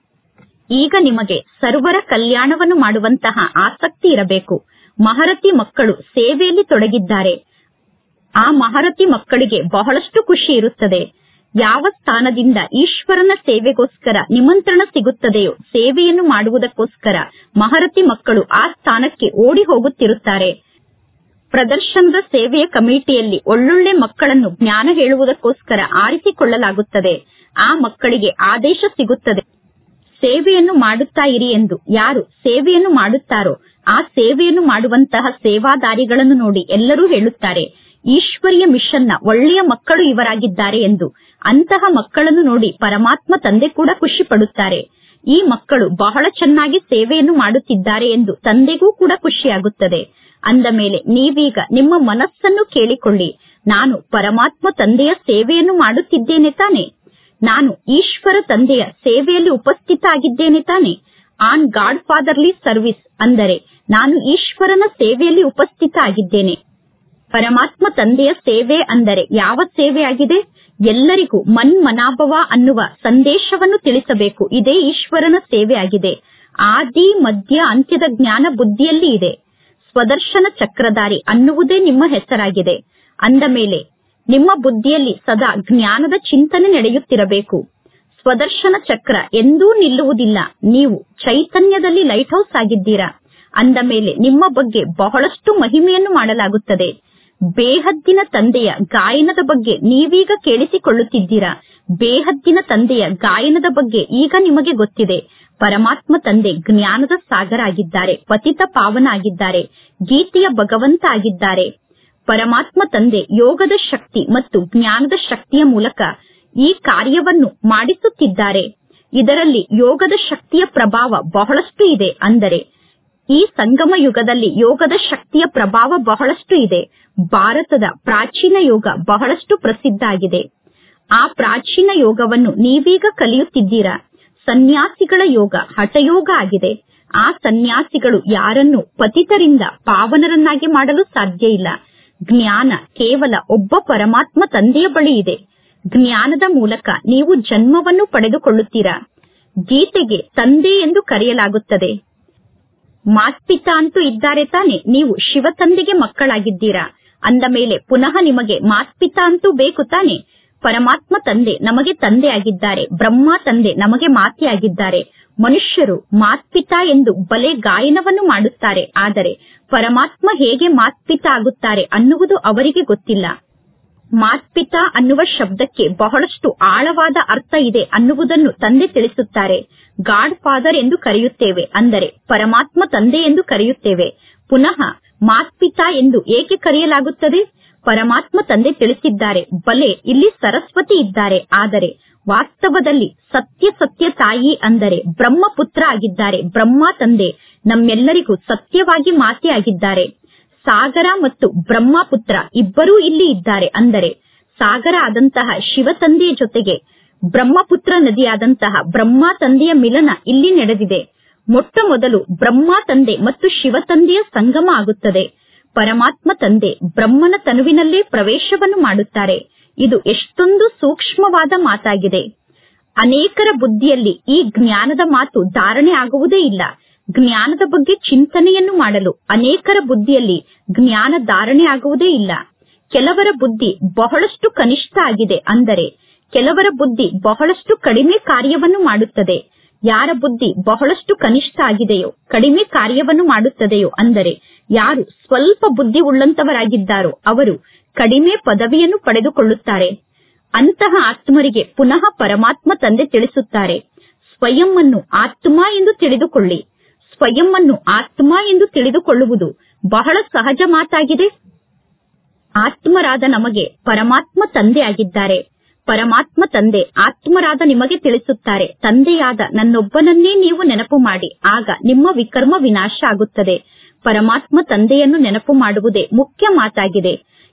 ಈಗ ನಿಮಗೆ ಸರ್ವರ ಕಲ್ಯಾಣವನ್ನು ಮಾಡುವಂತಹ ಆಸಕ್ತಿ ಇರಬೇಕು ಮಹರತಿ ಮಕ್ಕಳು ಸೇವೆಯಲ್ಲಿ ತೊಡಗಿದ್ದಾರೆ ಆ ಮಹರತಿ ಮಕ್ಕಳಿಗೆ ಬಹಳಷ್ಟು ಖುಷಿ ಇರುತ್ತದೆ ಯಾವ ಸ್ಥಾನದಿಂದ ಈಶ್ವರನ ಸೇವೆಗೋಸ್ಕರ ನಿಮಂತ್ರಣ ಸಿಗುತ್ತದೆಯೋ ಸೇವೆಯನ್ನು ಮಾಡುವುದಕ್ಕೋಸ್ಕರ ಮಹರತಿ ಮಕ್ಕಳು ಆ ಸ್ಥಾನಕ್ಕೆ ಓಡಿ ಹೋಗುತ್ತಿರುತ್ತಾರೆ ಪ್ರದರ್ಶನದ ಸೇವೆಯ ಕಮಿಟಿಯಲ್ಲಿ ಒಳ್ಳೊಳ್ಳೆ ಮಕ್ಕಳನ್ನು ಜ್ಞಾನ ಹೇಳುವುದಕ್ಕೋಸ್ಕರ ಆರಿಸಿಕೊಳ್ಳಲಾಗುತ್ತದೆ ಆ ಮಕ್ಕಳಿಗೆ ಆದೇಶ ಸಿಗುತ್ತದೆ ಸೇವೆಯನ್ನು ಮಾಡುತ್ತಾ ಇರಿ ಎಂದು ಯಾರು ಸೇವೆಯನ್ನು ಮಾಡುತ್ತಾರೋ ಆ ಸೇವೆಯನ್ನು ಮಾಡುವಂತಹ ಸೇವಾದಾರಿಗಳನ್ನು ನೋಡಿ ಎಲ್ಲರೂ ಹೇಳುತ್ತಾರೆ ಈಶ್ವರಿಯ ಮಿಷನ್ನ ಒಳ್ಳೆಯ ಮಕ್ಕಳು ಇವರಾಗಿದ್ದಾರೆ ಎಂದು ಅಂತಹ ಮಕ್ಕಳನ್ನು ನೋಡಿ ಪರಮಾತ್ಮ ತಂದೆ ಕೂಡ ಖುಷಿ ಪಡುತ್ತಾರೆ ಈ ಮಕ್ಕಳು ಬಹಳ ಚೆನ್ನಾಗಿ ಸೇವೆಯನ್ನು ಮಾಡುತ್ತಿದ್ದಾರೆ ಎಂದು ತಂದೆಗೂ ಕೂಡ ಖುಷಿಯಾಗುತ್ತದೆ ಅಂದ ಮೇಲೆ ನೀವೀಗ ನಿಮ್ಮ ಮನಸ್ಸನ್ನು ಕೇಳಿಕೊಳ್ಳಿ ನಾನು ಪರಮಾತ್ಮ ತಂದೆಯ ಸೇವೆಯನ್ನು ಮಾಡುತ್ತಿದ್ದೇನೆ ತಾನೆ ನಾನು ಈಶ್ವರ ತಂದೆಯ ಸೇವೆಯಲ್ಲಿ ಉಪಸ್ಥಿತ ಆಗಿದ್ದೇನೆ ತಾನೆ ಆನ್ ಗಾಡ್ ಫಾದರ್ಲಿ ಸರ್ವಿಸ್ ಅಂದರೆ ನಾನು ಈಶ್ವರನ ಸೇವೆಯಲ್ಲಿ ಉಪಸ್ಥಿತ ಆಗಿದ್ದೇನೆ ಪರಮಾತ್ಮ ತಂದೆಯ ಸೇವೆ ಅಂದರೆ ಯಾವ ಸೇವೆ ಆಗಿದೆ ಎಲ್ಲರಿಗೂ ಮನ್ಮನಾಭವ ಅನ್ನುವ ಸಂದೇಶವನ್ನು ತಿಳಿಸಬೇಕು ಇದೇ ಈಶ್ವರನ ಸೇವೆ ಆಗಿದೆ ಆದಿ ಮಧ್ಯ ಅಂತ್ಯದ ಜ್ಞಾನ ಬುದ್ಧಿಯಲ್ಲಿ ಇದೆ ಸ್ವದರ್ಶನ ಚಕ್ರಧಾರಿ ಅನ್ನುವುದೇ ನಿಮ್ಮ ಹೆಸರಾಗಿದೆ ಅಂದ ಮೇಲೆ ನಿಮ್ಮ ಬುದ್ಧಿಯಲ್ಲಿ ಸದಾ ಜ್ಞಾನದ ಚಿಂತನೆ ನಡೆಯುತ್ತಿರಬೇಕು ಸ್ವದರ್ಶನ ಚಕ್ರ ಎಂದೂ ನಿಲ್ಲುವುದಿಲ್ಲ ನೀವು ಚೈತನ್ಯದಲ್ಲಿ ಲೈಟ್ ಹೌಸ್ ಆಗಿದ್ದೀರಾ ಅಂದ ಮೇಲೆ ನಿಮ್ಮ ಬಗ್ಗೆ ಬಹಳಷ್ಟು ಮಹಿಮೆಯನ್ನು ಮಾಡಲಾಗುತ್ತದೆ ಬೇಹದ್ದಿನ ತಂದೆಯ ಗಾಯನದ ಬಗ್ಗೆ ನೀವೀಗ ಕೇಳಿಸಿಕೊಳ್ಳುತ್ತಿದ್ದೀರಾ ಬೇಹದ್ದಿನ ತಂದೆಯ ಗಾಯನದ ಬಗ್ಗೆ ಈಗ ನಿಮಗೆ ಗೊತ್ತಿದೆ ಪರಮಾತ್ಮ ತಂದೆ ಜ್ಞಾನದ ಸಾಗರ ಆಗಿದ್ದಾರೆ ಪತಿತ ಪಾವನ ಆಗಿದ್ದಾರೆ ಗೀತೆಯ ಭಗವಂತ ಆಗಿದ್ದಾರೆ ಪರಮಾತ್ಮ ತಂದೆ ಯೋಗದ ಶಕ್ತಿ ಮತ್ತು ಜ್ಞಾನದ ಶಕ್ತಿಯ ಮೂಲಕ ಈ ಕಾರ್ಯವನ್ನು ಮಾಡಿಸುತ್ತಿದ್ದಾರೆ ಇದರಲ್ಲಿ ಯೋಗದ ಶಕ್ತಿಯ ಪ್ರಭಾವ ಬಹಳಷ್ಟು ಇದೆ ಅಂದರೆ ಈ ಸಂಗಮ ಯುಗದಲ್ಲಿ ಯೋಗದ ಶಕ್ತಿಯ ಪ್ರಭಾವ ಬಹಳಷ್ಟು ಇದೆ ಭಾರತದ ಪ್ರಾಚೀನ ಯೋಗ ಬಹಳಷ್ಟು ಪ್ರಸಿದ್ಧ ಆಗಿದೆ ಆ ಪ್ರಾಚೀನ ಯೋಗವನ್ನು ನೀವೀಗ ಕಲಿಯುತ್ತಿದ್ದೀರಾ ಸನ್ಯಾಸಿಗಳ ಯೋಗ ಹಠಯೋಗ ಆಗಿದೆ ಆ ಸನ್ಯಾಸಿಗಳು ಯಾರನ್ನು ಪತಿತರಿಂದ ಪಾವನರನ್ನಾಗಿ ಮಾಡಲು ಸಾಧ್ಯ ಇಲ್ಲ ಜ್ಞಾನ ಕೇವಲ ಒಬ್ಬ ಪರಮಾತ್ಮ ತಂದೆಯ ಬಳಿ ಇದೆ ಜ್ಞಾನದ ಮೂಲಕ ನೀವು ಜನ್ಮವನ್ನು ಪಡೆದುಕೊಳ್ಳುತ್ತೀರಾ ಗೀತೆಗೆ ತಂದೆ ಎಂದು ಕರೆಯಲಾಗುತ್ತದೆ ಮಾತ್ಪಿತ ಅಂತೂ ಇದ್ದಾರೆ ತಾನೆ ನೀವು ಶಿವ ತಂದೆಗೆ ಮಕ್ಕಳಾಗಿದ್ದೀರಾ ಅಂದ ಮೇಲೆ ಪುನಃ ನಿಮಗೆ ಮಾತ್ಪಿತ ಅಂತೂ ಬೇಕು ತಾನೆ ಪರಮಾತ್ಮ ತಂದೆ ನಮಗೆ ತಂದೆ ಆಗಿದ್ದಾರೆ ಬ್ರಹ್ಮ ತಂದೆ ನಮಗೆ ಮಾತೆಯಾಗಿದ್ದಾರೆ ಮನುಷ್ಯರು ಮಾತ್ಪಿತ ಎಂದು ಬಲೆ ಗಾಯನವನ್ನು ಮಾಡುತ್ತಾರೆ ಆದರೆ ಪರಮಾತ್ಮ ಹೇಗೆ ಮಾತ್ಪಿತ ಆಗುತ್ತಾರೆ ಅನ್ನುವುದು ಅವರಿಗೆ ಗೊತ್ತಿಲ್ಲ ಮಾತ್ಪಿತ ಅನ್ನುವ ಶಬ್ದಕ್ಕೆ ಬಹಳಷ್ಟು ಆಳವಾದ ಅರ್ಥ ಇದೆ ಅನ್ನುವುದನ್ನು ತಂದೆ ತಿಳಿಸುತ್ತಾರೆ ಗಾಡ್ ಫಾದರ್ ಎಂದು ಕರೆಯುತ್ತೇವೆ ಅಂದರೆ ಪರಮಾತ್ಮ ತಂದೆ ಎಂದು ಕರೆಯುತ್ತೇವೆ ಪುನಃ ಮಾತ್ಪಿತ ಎಂದು ಏಕೆ ಕರೆಯಲಾಗುತ್ತದೆ ಪರಮಾತ್ಮ ತಂದೆ ತಿಳಿಸಿದ್ದಾರೆ ಬಲೆ ಇಲ್ಲಿ ಸರಸ್ವತಿ ಇದ್ದಾರೆ ಆದರೆ ವಾಸ್ತವದಲ್ಲಿ ಸತ್ಯ ಸತ್ಯ ತಾಯಿ ಅಂದರೆ ಬ್ರಹ್ಮಪುತ್ರ ಆಗಿದ್ದಾರೆ ಬ್ರಹ್ಮ ತಂದೆ ನಮ್ಮೆಲ್ಲರಿಗೂ ಸತ್ಯವಾಗಿ ಮಾತೆ ಆಗಿದ್ದಾರೆ ಸಾಗರ ಮತ್ತು ಬ್ರಹ್ಮಪುತ್ರ ಇಬ್ಬರೂ ಇಲ್ಲಿ ಇದ್ದಾರೆ ಅಂದರೆ ಸಾಗರ ಆದಂತಹ ಶಿವ ತಂದೆಯ ಜೊತೆಗೆ ಬ್ರಹ್ಮಪುತ್ರ ನದಿಯಾದಂತಹ ಬ್ರಹ್ಮ ತಂದೆಯ ಮಿಲನ ಇಲ್ಲಿ ನಡೆದಿದೆ ಮೊಟ್ಟ ಮೊದಲು ಬ್ರಹ್ಮ ತಂದೆ ಮತ್ತು ಶಿವ ತಂದೆಯ ಸಂಗಮ ಆಗುತ್ತದೆ ಪರಮಾತ್ಮ ತಂದೆ ಬ್ರಹ್ಮನ ತನುವಿನಲ್ಲೇ ಪ್ರವೇಶವನ್ನು ಮಾಡುತ್ತಾರೆ ಇದು ಎಷ್ಟೊಂದು ಸೂಕ್ಷ್ಮವಾದ ಮಾತಾಗಿದೆ ಅನೇಕರ ಬುದ್ಧಿಯಲ್ಲಿ ಈ ಜ್ಞಾನದ ಮಾತು ಧಾರಣೆ ಆಗುವುದೇ ಇಲ್ಲ ಜ್ಞಾನದ ಬಗ್ಗೆ ಚಿಂತನೆಯನ್ನು ಮಾಡಲು ಅನೇಕರ ಬುದ್ಧಿಯಲ್ಲಿ ಜ್ಞಾನ ಧಾರಣೆ ಆಗುವುದೇ ಇಲ್ಲ ಕೆಲವರ ಬುದ್ಧಿ ಬಹಳಷ್ಟು ಕನಿಷ್ಠ ಆಗಿದೆ ಅಂದರೆ ಕೆಲವರ ಬುದ್ಧಿ ಬಹಳಷ್ಟು ಕಡಿಮೆ ಕಾರ್ಯವನ್ನು ಮಾಡುತ್ತದೆ ಯಾರ ಬುದ್ಧಿ ಬಹಳಷ್ಟು ಕನಿಷ್ಠ ಆಗಿದೆಯೋ ಕಡಿಮೆ ಕಾರ್ಯವನ್ನು ಮಾಡುತ್ತದೆಯೋ ಅಂದರೆ ಯಾರು ಸ್ವಲ್ಪ ಬುದ್ಧಿ ಉಳ್ಳಂತವರಾಗಿದ್ದಾರೋ ಅವರು ಕಡಿಮೆ ಪದವಿಯನ್ನು ಪಡೆದುಕೊಳ್ಳುತ್ತಾರೆ ಅಂತಹ ಆತ್ಮರಿಗೆ ಪುನಃ ಪರಮಾತ್ಮ ತಂದೆ ತಿಳಿಸುತ್ತಾರೆ ಸ್ವಯಂ ಅನ್ನು ಆತ್ಮ ಎಂದು ತಿಳಿದುಕೊಳ್ಳಿ ಸ್ವಯಂ ಅನ್ನು ಆತ್ಮ ಎಂದು ತಿಳಿದುಕೊಳ್ಳುವುದು ಬಹಳ ಸಹಜ ಮಾತಾಗಿದೆ ಆತ್ಮರಾದ ನಮಗೆ ಪರಮಾತ್ಮ ತಂದೆ ಆಗಿದ್ದಾರೆ ಪರಮಾತ್ಮ ತಂದೆ ಆತ್ಮರಾದ ನಿಮಗೆ ತಿಳಿಸುತ್ತಾರೆ ತಂದೆಯಾದ ನನ್ನೊಬ್ಬನನ್ನೇ ನೀವು ನೆನಪು ಮಾಡಿ ಆಗ ನಿಮ್ಮ ವಿಕರ್ಮ ವಿನಾಶ ಆಗುತ್ತದೆ ಪರಮಾತ್ಮ ತಂದೆಯನ್ನು ನೆನಪು ಮಾಡುವುದೇ ಮುಖ್ಯ ಮಾತಾಗಿದೆ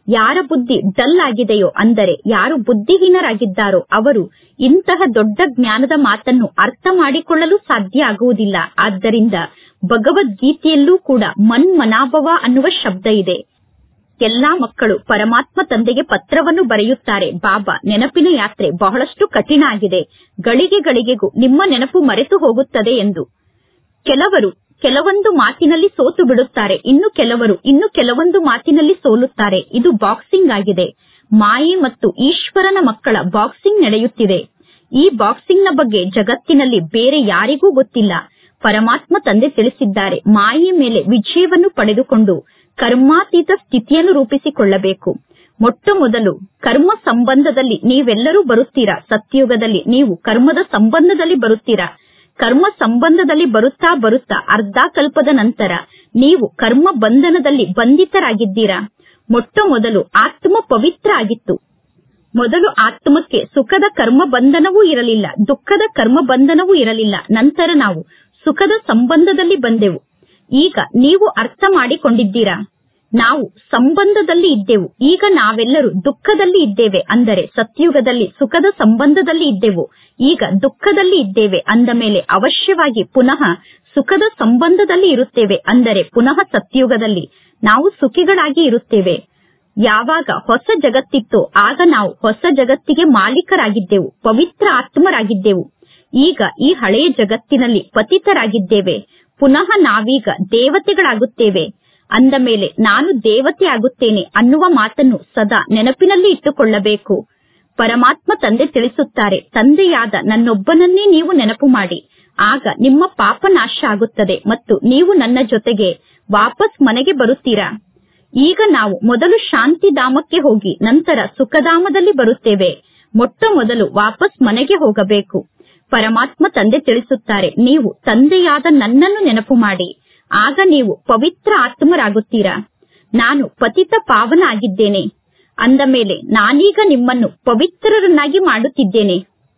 ಯಾರ ಬುದ್ಧಿ ಡಲ್ ಆಗಿದೆಯೋ ಅಂದರೆ ಯಾರು ಬುದ್ಧಿಹೀನರಾಗಿದ್ದಾರೋ ಅವರು ಇಂತಹ ದೊಡ್ಡ ಜ್ಞಾನದ ಮಾತನ್ನು ಅರ್ಥ ಮಾಡಿಕೊಳ್ಳಲು ಸಾಧ್ಯ ಆಗುವುದಿಲ್ಲ ಆದ್ದರಿಂದ ಭಗವದ್ಗೀತೆಯಲ್ಲೂ ಕೂಡ ಮನ್ಮನಾಭವ ಅನ್ನುವ ಶಬ್ದ ಇದೆ ಎಲ್ಲಾ ಮಕ್ಕಳು ಪರಮಾತ್ಮ ತಂದೆಗೆ ಪತ್ರವನ್ನು ಬರೆಯುತ್ತಾರೆ ಬಾಬಾ ನೆನಪಿನ ಯಾತ್ರೆ ಬಹಳಷ್ಟು ಕಠಿಣ ಆಗಿದೆ ಗಳಿಗೆ ಗಳಿಗೆಗೂ ನಿಮ್ಮ ನೆನಪು ಮರೆತು ಹೋಗುತ್ತದೆ ಎಂದು ಕೆಲವರು ಕೆಲವೊಂದು ಮಾತಿನಲ್ಲಿ ಸೋತು ಬಿಡುತ್ತಾರೆ ಇನ್ನು ಕೆಲವರು ಇನ್ನು ಕೆಲವೊಂದು ಮಾತಿನಲ್ಲಿ ಸೋಲುತ್ತಾರೆ ಇದು ಬಾಕ್ಸಿಂಗ್ ಆಗಿದೆ ಮಾಯೆ ಮತ್ತು ಈಶ್ವರನ ಮಕ್ಕಳ ಬಾಕ್ಸಿಂಗ್ ನಡೆಯುತ್ತಿದೆ ಈ ಬಾಕ್ಸಿಂಗ್ ನ ಬಗ್ಗೆ ಜಗತ್ತಿನಲ್ಲಿ ಬೇರೆ ಯಾರಿಗೂ ಗೊತ್ತಿಲ್ಲ ಪರಮಾತ್ಮ ತಂದೆ ತಿಳಿಸಿದ್ದಾರೆ ಮಾಯೆಯ ಮೇಲೆ ವಿಜಯವನ್ನು ಪಡೆದುಕೊಂಡು ಕರ್ಮಾತೀತ ಸ್ಥಿತಿಯನ್ನು ರೂಪಿಸಿಕೊಳ್ಳಬೇಕು ಮೊಟ್ಟ ಮೊದಲು ಕರ್ಮ ಸಂಬಂಧದಲ್ಲಿ ನೀವೆಲ್ಲರೂ ಬರುತ್ತೀರಾ ಸತ್ಯುಗದಲ್ಲಿ ನೀವು ಕರ್ಮದ ಸಂಬಂಧದಲ್ಲಿ ಬರುತ್ತೀರಾ ಕರ್ಮ ಸಂಬಂಧದಲ್ಲಿ ಬರುತ್ತಾ ಬರುತ್ತಾ ಅರ್ಧ ಕಲ್ಪದ ನಂತರ ನೀವು ಕರ್ಮ ಬಂಧನದಲ್ಲಿ ಬಂಧಿತರಾಗಿದ್ದೀರಾ ಮೊಟ್ಟ ಮೊದಲು ಆತ್ಮ ಪವಿತ್ರ ಆಗಿತ್ತು ಮೊದಲು ಆತ್ಮಕ್ಕೆ ಸುಖದ ಕರ್ಮ ಬಂಧನವೂ ಇರಲಿಲ್ಲ ದುಃಖದ ಕರ್ಮ ಬಂಧನವೂ ಇರಲಿಲ್ಲ ನಂತರ ನಾವು ಸುಖದ ಸಂಬಂಧದಲ್ಲಿ ಬಂದೆವು ಈಗ ನೀವು ಅರ್ಥ ಮಾಡಿಕೊಂಡಿದ್ದೀರಾ ನಾವು ಸಂಬಂಧದಲ್ಲಿ ಇದ್ದೆವು ಈಗ ನಾವೆಲ್ಲರೂ ದುಃಖದಲ್ಲಿ ಇದ್ದೇವೆ ಅಂದರೆ ಸತ್ಯುಗದಲ್ಲಿ ಸುಖದ ಸಂಬಂಧದಲ್ಲಿ ಇದ್ದೆವು ಈಗ ದುಃಖದಲ್ಲಿ ಇದ್ದೇವೆ ಅಂದ ಮೇಲೆ ಅವಶ್ಯವಾಗಿ ಪುನಃ ಸುಖದ ಸಂಬಂಧದಲ್ಲಿ ಇರುತ್ತೇವೆ ಅಂದರೆ ಪುನಃ ಸತ್ಯುಗದಲ್ಲಿ ನಾವು ಸುಖಿಗಳಾಗಿ ಇರುತ್ತೇವೆ ಯಾವಾಗ ಹೊಸ ಜಗತ್ತಿತ್ತೋ ಆಗ ನಾವು ಹೊಸ ಜಗತ್ತಿಗೆ ಮಾಲೀಕರಾಗಿದ್ದೆವು ಪವಿತ್ರ ಆತ್ಮರಾಗಿದ್ದೆವು ಈಗ ಈ ಹಳೆಯ ಜಗತ್ತಿನಲ್ಲಿ ಪತಿತರಾಗಿದ್ದೇವೆ ಪುನಃ ನಾವೀಗ ದೇವತೆಗಳಾಗುತ್ತೇವೆ ಅಂದ ಮೇಲೆ ನಾನು ದೇವತೆ ಆಗುತ್ತೇನೆ ಅನ್ನುವ ಮಾತನ್ನು ಸದಾ ನೆನಪಿನಲ್ಲಿ ಇಟ್ಟುಕೊಳ್ಳಬೇಕು ಪರಮಾತ್ಮ ತಂದೆ ತಿಳಿಸುತ್ತಾರೆ ತಂದೆಯಾದ ನನ್ನೊಬ್ಬನನ್ನೇ ನೀವು ನೆನಪು ಮಾಡಿ ಆಗ ನಿಮ್ಮ ಪಾಪ ನಾಶ ಆಗುತ್ತದೆ ಮತ್ತು ನೀವು ನನ್ನ ಜೊತೆಗೆ ವಾಪಸ್ ಮನೆಗೆ ಬರುತ್ತೀರಾ ಈಗ ನಾವು ಮೊದಲು ಶಾಂತಿಧಾಮಕ್ಕೆ ಹೋಗಿ ನಂತರ ಸುಖಧಾಮದಲ್ಲಿ ಬರುತ್ತೇವೆ ಮೊಟ್ಟ ಮೊದಲು ವಾಪಸ್ ಮನೆಗೆ ಹೋಗಬೇಕು ಪರಮಾತ್ಮ ತಂದೆ ತಿಳಿಸುತ್ತಾರೆ ನೀವು ತಂದೆಯಾದ ನನ್ನನ್ನು ನೆನಪು ಮಾಡಿ ಆಗ ನೀವು ಪವಿತ್ರ ಆತ್ಮರಾಗುತ್ತೀರಾ ನಾನು ಪತಿತ ಪಾವನ ಆಗಿದ್ದೇನೆ ಅಂದ ಮೇಲೆ ನಾನೀಗ ನಿಮ್ಮನ್ನು ಪವಿತ್ರರನ್ನಾಗಿ ಮಾಡುತ್ತಿದ್ದೇನೆ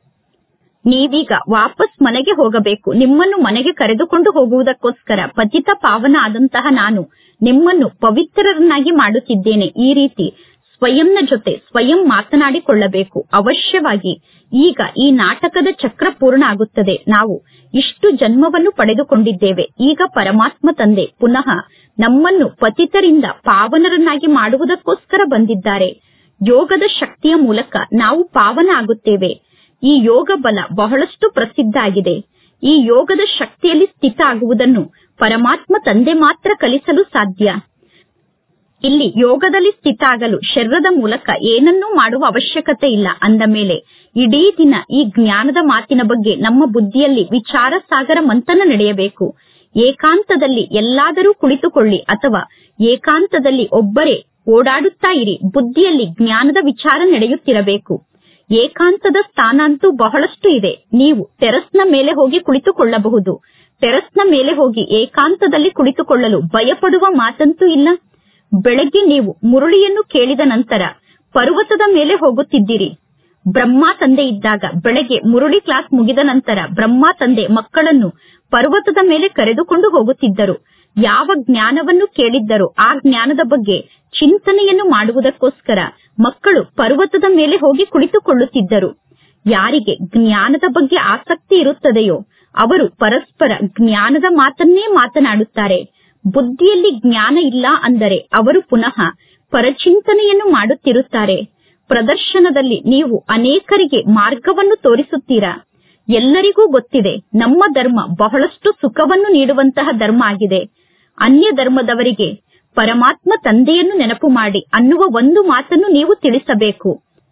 ನೀವೀಗ ವಾಪಸ್ ಮನೆಗೆ ಹೋಗಬೇಕು ನಿಮ್ಮನ್ನು ಮನೆಗೆ ಕರೆದುಕೊಂಡು ಹೋಗುವುದಕ್ಕೋಸ್ಕರ ಪತಿತ ಪಾವನ ಆದಂತಹ ನಾನು ನಿಮ್ಮನ್ನು ಪವಿತ್ರರನ್ನಾಗಿ ಮಾಡುತ್ತಿದ್ದೇನೆ ಈ ರೀತಿ ಸ್ವಯಂನ ಜೊತೆ ಸ್ವಯಂ ಮಾತನಾಡಿಕೊಳ್ಳಬೇಕು ಅವಶ್ಯವಾಗಿ ಈಗ ಈ ನಾಟಕದ ಚಕ್ರ ಪೂರ್ಣ ಆಗುತ್ತದೆ ನಾವು ಇಷ್ಟು ಜನ್ಮವನ್ನು ಪಡೆದುಕೊಂಡಿದ್ದೇವೆ ಈಗ ಪರಮಾತ್ಮ ತಂದೆ ಪುನಃ ನಮ್ಮನ್ನು ಪತಿತರಿಂದ ಪಾವನರನ್ನಾಗಿ ಮಾಡುವುದಕ್ಕೋಸ್ಕರ ಬಂದಿದ್ದಾರೆ ಯೋಗದ ಶಕ್ತಿಯ ಮೂಲಕ ನಾವು ಪಾವನ ಆಗುತ್ತೇವೆ ಈ ಯೋಗ ಬಲ ಬಹಳಷ್ಟು ಪ್ರಸಿದ್ಧ ಆಗಿದೆ ಈ ಯೋಗದ ಶಕ್ತಿಯಲ್ಲಿ ಸ್ಥಿತ ಆಗುವುದನ್ನು ಪರಮಾತ್ಮ ತಂದೆ ಮಾತ್ರ ಕಲಿಸಲು ಸಾಧ್ಯ ಇಲ್ಲಿ ಯೋಗದಲ್ಲಿ ಸ್ಥಿತ ಆಗಲು ಶರೀರದ ಮೂಲಕ ಏನನ್ನೂ ಮಾಡುವ ಅವಶ್ಯಕತೆ ಇಲ್ಲ ಅಂದ ಮೇಲೆ ಇಡೀ ದಿನ ಈ ಜ್ಞಾನದ ಮಾತಿನ ಬಗ್ಗೆ ನಮ್ಮ ಬುದ್ಧಿಯಲ್ಲಿ ವಿಚಾರ ಸಾಗರ ಮಂಥನ ನಡೆಯಬೇಕು ಏಕಾಂತದಲ್ಲಿ ಎಲ್ಲಾದರೂ ಕುಳಿತುಕೊಳ್ಳಿ ಅಥವಾ ಏಕಾಂತದಲ್ಲಿ ಒಬ್ಬರೇ ಓಡಾಡುತ್ತಾ ಇರಿ ಬುದ್ಧಿಯಲ್ಲಿ ಜ್ಞಾನದ ವಿಚಾರ ನಡೆಯುತ್ತಿರಬೇಕು ಏಕಾಂತದ ಸ್ಥಾನ ಅಂತೂ ಬಹಳಷ್ಟು ಇದೆ ನೀವು ಟೆರಸ್ನ ಮೇಲೆ ಹೋಗಿ ಕುಳಿತುಕೊಳ್ಳಬಹುದು ಟೆರಸ್ನ ಮೇಲೆ ಹೋಗಿ ಏಕಾಂತದಲ್ಲಿ ಕುಳಿತುಕೊಳ್ಳಲು ಭಯಪಡುವ ಮಾತಂತೂ ಇಲ್ಲ ಬೆಳಗ್ಗೆ ನೀವು ಮುರುಳಿಯನ್ನು ಕೇಳಿದ ನಂತರ ಪರ್ವತದ ಮೇಲೆ ಹೋಗುತ್ತಿದ್ದೀರಿ ಬ್ರಹ್ಮ ತಂದೆ ಇದ್ದಾಗ ಬೆಳಗ್ಗೆ ಮುರುಳಿ ಕ್ಲಾಸ್ ಮುಗಿದ ನಂತರ ಬ್ರಹ್ಮ ತಂದೆ ಮಕ್ಕಳನ್ನು ಪರ್ವತದ ಮೇಲೆ ಕರೆದುಕೊಂಡು ಹೋಗುತ್ತಿದ್ದರು ಯಾವ ಜ್ಞಾನವನ್ನು ಕೇಳಿದ್ದರೋ ಆ ಜ್ಞಾನದ ಬಗ್ಗೆ ಚಿಂತನೆಯನ್ನು ಮಾಡುವುದಕ್ಕೋಸ್ಕರ ಮಕ್ಕಳು ಪರ್ವತದ ಮೇಲೆ ಹೋಗಿ ಕುಳಿತುಕೊಳ್ಳುತ್ತಿದ್ದರು ಯಾರಿಗೆ ಜ್ಞಾನದ ಬಗ್ಗೆ ಆಸಕ್ತಿ ಇರುತ್ತದೆಯೋ ಅವರು ಪರಸ್ಪರ ಜ್ಞಾನದ ಮಾತನ್ನೇ ಮಾತನಾಡುತ್ತಾರೆ ಬುದ್ಧಿಯಲ್ಲಿ ಜ್ಞಾನ ಇಲ್ಲ ಅಂದರೆ ಅವರು ಪುನಃ ಪರಚಿಂತನೆಯನ್ನು ಮಾಡುತ್ತಿರುತ್ತಾರೆ ಪ್ರದರ್ಶನದಲ್ಲಿ ನೀವು ಅನೇಕರಿಗೆ ಮಾರ್ಗವನ್ನು ತೋರಿಸುತ್ತೀರಾ ಎಲ್ಲರಿಗೂ ಗೊತ್ತಿದೆ ನಮ್ಮ ಧರ್ಮ ಬಹಳಷ್ಟು ಸುಖವನ್ನು ನೀಡುವಂತಹ ಧರ್ಮ ಆಗಿದೆ ಅನ್ಯ ಧರ್ಮದವರಿಗೆ ಪರಮಾತ್ಮ ತಂದೆಯನ್ನು ನೆನಪು ಮಾಡಿ ಅನ್ನುವ ಒಂದು ಮಾತನ್ನು ನೀವು ತಿಳಿಸಬೇಕು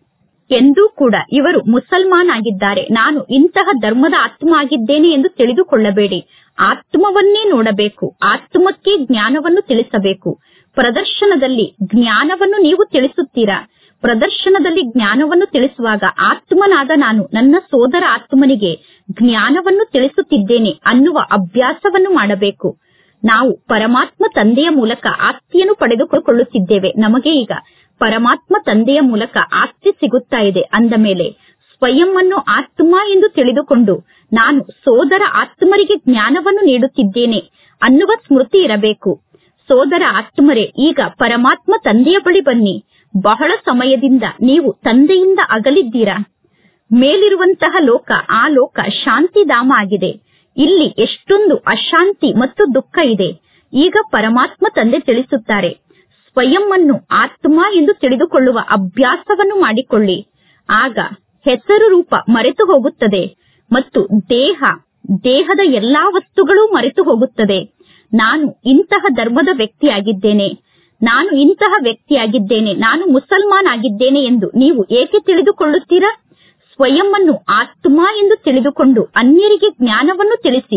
ಎಂದೂ ಕೂಡ ಇವರು ಮುಸಲ್ಮಾನ್ ಆಗಿದ್ದಾರೆ ನಾನು ಇಂತಹ ಧರ್ಮದ ಆತ್ಮ ಆಗಿದ್ದೇನೆ ಎಂದು ತಿಳಿದುಕೊಳ್ಳಬೇಡಿ ಆತ್ಮವನ್ನೇ ನೋಡಬೇಕು ಆತ್ಮಕ್ಕೆ ಜ್ಞಾನವನ್ನು ತಿಳಿಸಬೇಕು ಪ್ರದರ್ಶನದಲ್ಲಿ ಜ್ಞಾನವನ್ನು ನೀವು ತಿಳಿಸುತ್ತೀರಾ ಪ್ರದರ್ಶನದಲ್ಲಿ ಜ್ಞಾನವನ್ನು ತಿಳಿಸುವಾಗ ಆತ್ಮನಾದ ನಾನು ನನ್ನ ಸೋದರ ಆತ್ಮನಿಗೆ ಜ್ಞಾನವನ್ನು ತಿಳಿಸುತ್ತಿದ್ದೇನೆ ಅನ್ನುವ ಅಭ್ಯಾಸವನ್ನು ಮಾಡಬೇಕು ನಾವು ಪರಮಾತ್ಮ ತಂದೆಯ ಮೂಲಕ ಆಸ್ತಿಯನ್ನು ಪಡೆದುಕೊಳ್ಳುತ್ತಿದ್ದೇವೆ ನಮಗೆ ಈಗ ಪರಮಾತ್ಮ ತಂದೆಯ ಮೂಲಕ ಆಸ್ತಿ ಸಿಗುತ್ತಾ ಇದೆ ಅಂದ ಮೇಲೆ ಸ್ವಯಂ ಅನ್ನು ಆತ್ಮ ಎಂದು ತಿಳಿದುಕೊಂಡು ನಾನು ಸೋದರ ಆತ್ಮರಿಗೆ ಜ್ಞಾನವನ್ನು ನೀಡುತ್ತಿದ್ದೇನೆ ಅನ್ನುವ ಸ್ಮೃತಿ ಇರಬೇಕು ಸೋದರ ಆತ್ಮರೇ ಈಗ ಪರಮಾತ್ಮ ತಂದೆಯ ಬಳಿ ಬನ್ನಿ ಬಹಳ ಸಮಯದಿಂದ ನೀವು ತಂದೆಯಿಂದ ಅಗಲಿದ್ದೀರಾ ಮೇಲಿರುವಂತಹ ಲೋಕ ಆ ಲೋಕ ಶಾಂತಿಧಾಮ ಆಗಿದೆ ಇಲ್ಲಿ ಎಷ್ಟೊಂದು ಅಶಾಂತಿ ಮತ್ತು ದುಃಖ ಇದೆ ಈಗ ಪರಮಾತ್ಮ ತಂದೆ ತಿಳಿಸುತ್ತಾರೆ ಸ್ವಯಂ ಅನ್ನು ಆತ್ಮ ಎಂದು ತಿಳಿದುಕೊಳ್ಳುವ ಅಭ್ಯಾಸವನ್ನು ಮಾಡಿಕೊಳ್ಳಿ ಆಗ ಹೆಸರು ರೂಪ ಮರೆತು ಹೋಗುತ್ತದೆ ಮತ್ತು ದೇಹ ದೇಹದ ಎಲ್ಲಾ ವಸ್ತುಗಳೂ ಮರೆತು ಹೋಗುತ್ತದೆ ನಾನು ಇಂತಹ ಧರ್ಮದ ವ್ಯಕ್ತಿಯಾಗಿದ್ದೇನೆ ನಾನು ಇಂತಹ ವ್ಯಕ್ತಿಯಾಗಿದ್ದೇನೆ ನಾನು ಮುಸಲ್ಮಾನ್ ಆಗಿದ್ದೇನೆ ಎಂದು ನೀವು ಏಕೆ ತಿಳಿದುಕೊಳ್ಳುತ್ತೀರಾ ಸ್ವಯಂ ಅನ್ನು ಆತ್ಮ ಎಂದು ತಿಳಿದುಕೊಂಡು ಅನ್ಯರಿಗೆ ಜ್ಞಾನವನ್ನು ತಿಳಿಸಿ